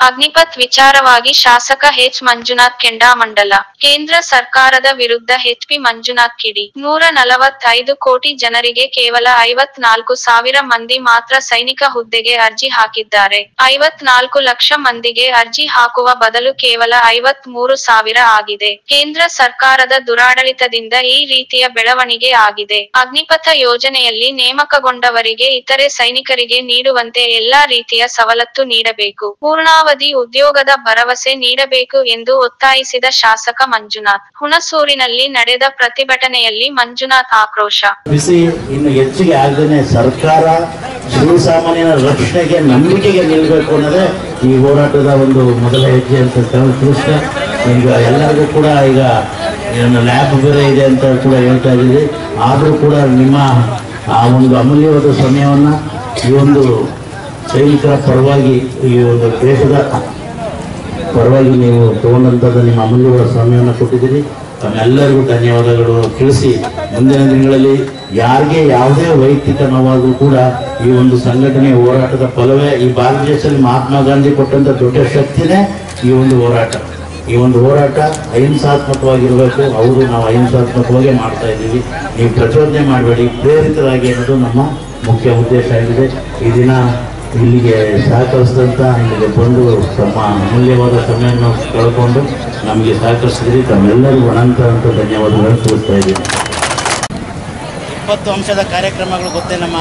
ಅಗ್ನಿಪಥ್ ವಿಚಾರವಾಗಿ ಶಾಸಕ ಎಚ್ ಮಂಜುನಾಥ್ ಕೆಂಡಾಮಂಡಲ ಕೇಂದ್ರ ಸರ್ಕಾರದ ವಿರುದ್ಧ ಎಚ್ಪಿ ಮಂಜುನಾಥ್ ಕಿಡಿ ನೂರ ನಲವತ್ತೈದು ಕೋಟಿ ಜನರಿಗೆ ಕೇವಲ ಐವತ್ನಾಲ್ಕು ಸಾವಿರ ಮಂದಿ ಮಾತ್ರ ಸೈನಿಕ ಹುದ್ದೆಗೆ ಅರ್ಜಿ ಹಾಕಿದ್ದಾರೆ ಐವತ್ನಾಲ್ಕು ಲಕ್ಷ ಮಂದಿಗೆ ಅರ್ಜಿ ಹಾಕುವ ಬದಲು ಕೇವಲ ಐವತ್ ಮೂರು ಸಾವಿರ ಆಗಿದೆ ಕೇಂದ್ರ ಸರ್ಕಾರದ ದುರಾಡಳಿತದಿಂದ ಈ ರೀತಿಯ ಬೆಳವಣಿಗೆ ಆಗಿದೆ ಅಗ್ನಿಪಥ ಯೋಜನೆಯಲ್ಲಿ ನೇಮಕಗೊಂಡವರಿಗೆ ಇತರೆ ಸೈನಿಕರಿಗೆ ನೀಡುವಂತೆ ಎಲ್ಲಾ ರೀತಿಯ ಸವಲತ್ತು ನೀಡಬೇಕು ಪೂರ್ಣಾವಧಿ ಉದ್ಯೋಗದ ಭರವಸೆ ನೀಡಬೇಕು ಎಂದು ಒತ್ತಾಯಿಸಿದ ಶಾಸಕ ಮಂಜುನಾಥ್ ಹುಣಸೂರಿನಲ್ಲಿ ನಡೆದ ಪ್ರತಿಭಟನೆಯಲ್ಲಿ ಮಂಜುನಾಥ್ ಆಕ್ರೋಶ ಬಿಸಿ ಇನ್ನು ಹೆಚ್ಚಿಗೆ ಆಗದೇನೆ ಸರ್ಕಾರ ಶ್ರೀಸಾಮಾನ್ಯನ ರಕ್ಷಣೆಗೆ ನಂಬಿಕೆಗೆ ನಿಲ್ಲಬೇಕು ಅನ್ನೋದೇ ಈ ಹೋರಾಟದ ಒಂದು ಮೊದಲ ಹೆಜ್ಜೆ ಅಂತ ಹೇಳಿ ತಿಳಿಸ್ತಾ ಈಗ ಎಲ್ಲರಿಗೂ ಕೂಡ ಈಗ ಏನು ಲ್ಯಾಬ್ ಬೇರೆ ಇದೆ ಅಂತ ಕೂಡ ಹೇಳ್ತಾ ಇದ್ದೀವಿ ಆದರೂ ಕೂಡ ನಿಮ್ಮ ಆ ಒಂದು ಅಮೂಲ್ಯವಾದ ಸಮಯವನ್ನು ಈ ಒಂದು ಸೈನಿಕರ ಪರವಾಗಿ ಈ ಒಂದು ದೇಶದ ಪರವಾಗಿ ನೀವು ತಗೊಂಡಂಥದ್ದು ನಿಮ್ಮ ಅಮೂಲ್ಯವಾದ ಸಮಯವನ್ನು ಕೊಟ್ಟಿದ್ದೀರಿ ತಮ್ಮೆಲ್ಲರಿಗೂ ಧನ್ಯವಾದಗಳು ತಿಳಿಸಿ ಮುಂದಿನ ದಿನಗಳಲ್ಲಿ ಯಾರಿಗೆ ಯಾವುದೇ ವೈಯಕ್ತಿಕ ನೋವಾದರೂ ಕೂಡ ಈ ಒಂದು ಸಂಘಟನೆ ಹೋರಾಟದ ಫಲವೇ ಈ ಭಾರತ ದೇಶದಲ್ಲಿ ಮಹಾತ್ಮ ಗಾಂಧಿ ಕೊಟ್ಟಂತ ದೊಡ್ಡ ಶಕ್ತಿನೇ ಈ ಒಂದು ಹೋರಾಟ ಈ ಒಂದು ಹೋರಾಟ ಅಹಿಂಸಾತ್ಮಕವಾಗಿರಬೇಕು ಹೌದು ನಾವು ಅಹಿಂಸಾತ್ಮಕವಾಗೇ ಮಾಡ್ತಾ ಇದ್ದೀವಿ ನೀವು ಪ್ರಚೋದನೆ ಮಾಡಬೇಡಿ ಪ್ರೇರಿತರಾಗಿ ಅನ್ನೋದು ನಮ್ಮ ಮುಖ್ಯ ಉದ್ದೇಶ ಆಗಿದೆ ಈ ದಿನ ಇಲ್ಲಿಗೆ ಸಹಕರಿಸಿದಂಥ ಇಲ್ಲಿಗೆ ಬಂದು ತಮ್ಮ ಅಮೂಲ್ಯವಾದ ಸಮಯವನ್ನು ಕಳ್ಕೊಂಡು ನಮಗೆ ಸಹಕರಿಸಿದ್ರಿ ತಮ್ಮೆಲ್ಲರಿಗೂ ಅನಂತ ಅಂತ ಧನ್ಯವಾದಗಳನ್ನು ತಿಳಿಸ್ತಾ ಇದ್ದೀನಿ ಇಪ್ಪತ್ತು ಅಂಶದ ಕಾರ್ಯಕ್ರಮಗಳು ಗೊತ್ತೇ ನಮ್ಮ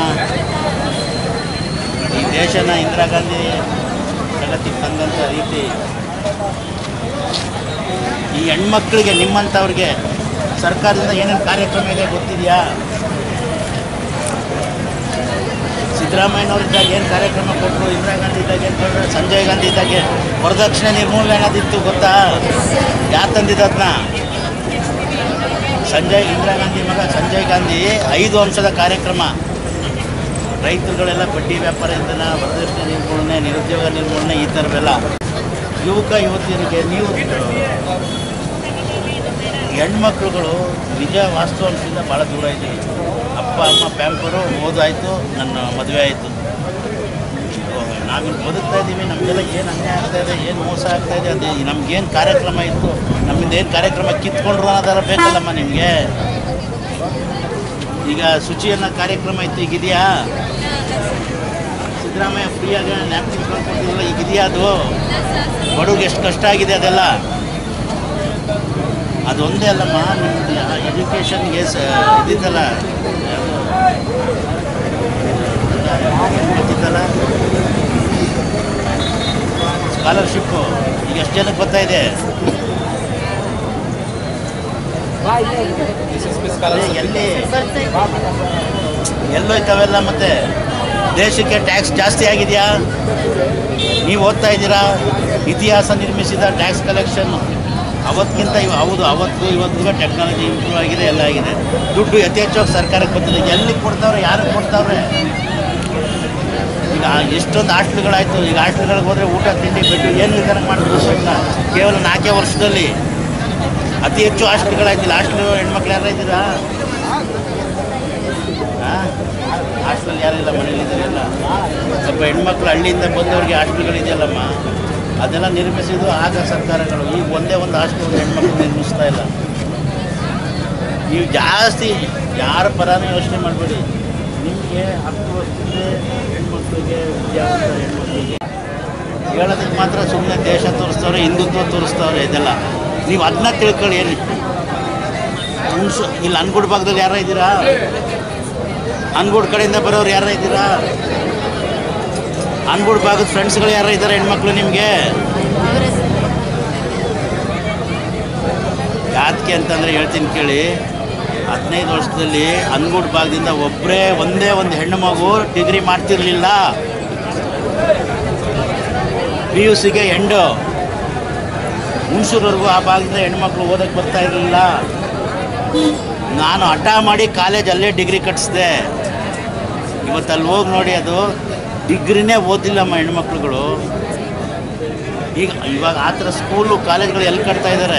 ಈ ದೇಶನ ಇಂದಿರಾ ಗಾಂಧಿ ಪ್ರಗತಿಗೆ ತಂದಂಥ ರೀತಿ ಈ ಹೆಣ್ಮಕ್ಳಿಗೆ ನಿಮ್ಮಂಥವ್ರಿಗೆ ಸರ್ಕಾರದಿಂದ ಏನೇನು ಕಾರ್ಯಕ್ರಮ ಇದೆ ಗೊತ್ತಿದೆಯಾ ಸಿದ್ದರಾಮಯ್ಯನವ್ರು ಇದ್ದಾಗ ಏನು ಕಾರ್ಯಕ್ರಮ ಕೊಟ್ಟರು ಇಂದಿರಾ ಗಾಂಧಿ ಇದ್ದಾಗ ಏನು ಕೊಟ್ಟರು ಸಂಜಯ್ ಗಾಂಧಿ ಇದ್ದಾಗೆ ವರದಕ್ಷಿಣೆ ನಿರ್ಮೂಲನೆ ಅನ್ನೋದಿತ್ತು ಗೊತ್ತಾ ಯಾರು ತಂದಿದ್ದದನ್ನ ಸಂಜಯ್ ಇಂದಿರಾ ಗಾಂಧಿ ಮಗ ಸಂಜಯ್ ಗಾಂಧಿ ಐದು ಅಂಶದ ಕಾರ್ಯಕ್ರಮ ರೈತರುಗಳೆಲ್ಲ ಬಡ್ಡಿ ವ್ಯಾಪಾರದಿಂದ ವರದಕ್ಷಿಣೆ ನಿರ್ಮೂಲನೆ ನಿರುದ್ಯೋಗ ನಿರ್ಮೂಲನೆ ಈ ಥರವೆಲ್ಲ ಯುವಕ ಯುವತಿಯರಿಗೆ ನೀವು ಹೆಣ್ಮಕ್ಳುಗಳು ನಿಜ ವಾಸ್ತವಾಂಶದಿಂದ ಭಾಳ ದೂರ ಇದ್ದೀವಿ ಅಪ್ಪ ಅಮ್ಮ ಪ್ಯಾಂಪರು ಓದಾಯಿತು ನನ್ನ ಮದುವೆ ಆಯಿತು ನಾವಿಲ್ಲಿ ಬದುಕ್ತಾ ಇದ್ದೀವಿ ನಮಗೆಲ್ಲ ಏನು ಅನ್ಯಾಯ ಆಗ್ತಾ ಇದೆ ಏನು ಮೋಸ ಆಗ್ತಾ ಇದೆ ಅದು ನಮ್ಗೇನು ಕಾರ್ಯಕ್ರಮ ಇತ್ತು ನಮ್ಮಿಂದ ಏನು ಕಾರ್ಯಕ್ರಮ ಕಿತ್ಕೊಂಡ್ರು ಅನ್ನೋದೆಲ್ಲ ಬೇಕಲ್ಲಮ್ಮ ನಿಮಗೆ ಈಗ ಶುಚಿಯನ್ನ ಕಾರ್ಯಕ್ರಮ ಇತ್ತು ಈಗಿದೆಯಾ ಸಿದ್ದರಾಮಯ್ಯ ಫ್ರೀಯಾಗಿ ನ್ಯಾಪ್ಕಿನ್ ಕೊಡ್ತಿದ್ರಲ್ಲ ಈಗಿದೆಯಾ ಅದು ಬಡವ್ರಿಗೆ ಎಷ್ಟು ಕಷ್ಟ ಆಗಿದೆ ಅದೆಲ್ಲ ಅದೊಂದೇ ಅಲ್ಲಮ್ಮ ನಿಮ್ದು ಎಜುಕೇಷನ್ಗೆ ಸ ಇದಿತ್ತಲ್ಲ ಯಾವುದು? ಗೊತ್ತಿತ್ತಲ್ಲ ಸ್ಕಾಲರ್ಶಿಪ್ಪು ಈಗ ಎಷ್ಟು ಜನಕ್ಕೆ ಬರ್ತಾ ಇದೆ ಅದೇ ಎಲ್ಲಿ ಎಲ್ಲೋಯ್ತವೆಲ್ಲ ಮತ್ತೆ ದೇಶಕ್ಕೆ ಟ್ಯಾಕ್ಸ್ ಜಾಸ್ತಿ ಆಗಿದೆಯಾ ನೀವು ಓದ್ತಾ ಇದ್ದೀರಾ ಇತಿಹಾಸ ನಿರ್ಮಿಸಿದ ಟ್ಯಾಕ್ಸ್ ಕಲೆಕ್ಷನ್ ಅವತ್ತಿಗಿಂತ ಇವ ಹೌದು ಅವತ್ತು ಇವತ್ತಿಗೂ ಟೆಕ್ನಾಲಜಿ ಇಂಪ್ರೂವ್ ಆಗಿದೆ ಎಲ್ಲ ಆಗಿದೆ ದುಡ್ಡು ಯಥೇಚ್ಛವಾಗಿ ಸರ್ಕಾರಕ್ಕೆ ಬರ್ತಿದೆ ಎಲ್ಲಿ ಕೊಡ್ತಾವ್ರೆ ಯಾರಿಗೆ ಕೊಡ್ತಾವ್ರೆ ಈಗ ಎಷ್ಟೊಂದು ಹಾಸ್ಟ್ಲ್ಗಳಾಯಿತು ಈಗ ಹಾಸ್ಟ್ಲ್ಗಳಿಗೆ ಹೋದರೆ ಊಟ ತಿಂಡಿ ಬೆಡ್ಡು ಏನು ವಿತರಣೆ ಮಾಡಿದ್ರು ಸುಮ್ಮನ ಕೇವಲ ನಾಲ್ಕೇ ವರ್ಷದಲ್ಲಿ ಅತಿ ಹೆಚ್ಚು ಹಾಸ್ಟ್ಲ್ಗಳಾಯ್ತಿಲ್ಲ ಹಾಸ್ಟ್ಲು ಹೆಣ್ಮಕ್ಳು ಯಾರು ಇದ್ದೀರಾ ಹಾಸ್ಟೆಲ್ ಯಾರಿಲ್ಲ ಮನೇಲಿದ್ದಾರೆಲ್ಲ ಸ್ವಲ್ಪ ಹೆಣ್ಮಕ್ಳು ಹಳ್ಳಿಯಿಂದ ಬಂದವ್ರಿಗೆ ಹಾಸ್ಟೆಲ್ಗಳಿದೆಯಲ್ಲಮ್ಮ ಅದೆಲ್ಲ ನಿರ್ಮಿಸಿದ್ದು ಆಗ ಸರ್ಕಾರಗಳು ಈಗ ಒಂದೇ ಒಂದು ಹಾಸ್ಟೆಲ್ ಒಂದು ಹೆಣ್ಮಕ್ಳು ನಿರ್ಮಿಸ್ತಾ ಇಲ್ಲ ನೀವು ಜಾಸ್ತಿ ಯಾರ ಪರಾನು ಯೋಚನೆ ಮಾಡಬೇಡಿ ನಿಮಗೆ ಹತ್ತು ವರ್ಷದಿಂದ ಹೆಣ್ಮಕ್ಳಿಗೆ ವಿದ್ಯಾವಂತ ಹೆಣ್ಮಕ್ಳಿಗೆ ಹೇಳೋದಕ್ಕೆ ಮಾತ್ರ ಸುಮ್ಮನೆ ದೇಶ ತೋರಿಸ್ತವ್ರೆ ಹಿಂದುತ್ವ ತೋರಿಸ್ತವ್ರೆ ಇದೆಲ್ಲ ನೀವು ಅದನ್ನ ತಿಳ್ಕೊಳ್ಳಿ ಏನು ಹುಣಸು ಇಲ್ಲಿ ಅನ್ಗುಡ್ ಭಾಗದಲ್ಲಿ ಯಾರ ಇದ್ದೀರಾ ಅನ್ಗುಡ್ ಕಡೆಯಿಂದ ಬರೋರು ಯಾರ ಇದ್ದೀರಾ ಅನ್ಗುಡ್ ಭಾಗದ ಫ್ರೆಂಡ್ಸ್ಗಳು ಯಾರ ಇದ್ದಾರೆ ಹೆಣ್ಮಕ್ಳು ನಿಮಗೆ ಯಾತಕ್ಕೆ ಅಂತಂದರೆ ಹೇಳ್ತೀನಿ ಕೇಳಿ ಹದಿನೈದು ವರ್ಷದಲ್ಲಿ ಅನ್ಗುಡ್ ಭಾಗದಿಂದ ಒಬ್ಬರೇ ಒಂದೇ ಒಂದು ಹೆಣ್ಣು ಮಗು ಡಿಗ್ರಿ ಮಾಡ್ತಿರ್ಲಿಲ್ಲ ಪಿ ಯು ಸಿಗೆ ಎಂಡು ಹುಣಸೂರವರೆಗೂ ಆ ಭಾಗದಿಂದ ಹೆಣ್ಮಕ್ಳು ಓದಕ್ಕೆ ಬರ್ತಾ ಇರಲಿಲ್ಲ ನಾನು ಹಠ ಮಾಡಿ ಕಾಲೇಜ್ ಅಲ್ಲೇ ಡಿಗ್ರಿ ಕಟ್ಟಿಸಿದೆ ಇವತ್ತು ಅಲ್ಲಿ ಹೋಗಿ ನೋಡಿ ಅದು ಡಿಗ್ರಿನೇ ಓದಿಲ್ಲಮ್ಮ ಹೆಣ್ಮಕ್ಳುಗಳು ಈಗ ಇವಾಗ ಆ ಥರ ಸ್ಕೂಲು ಕಾಲೇಜ್ಗಳು ಎಲ್ಲಿ ಕಟ್ತಾ ಇದ್ದಾರೆ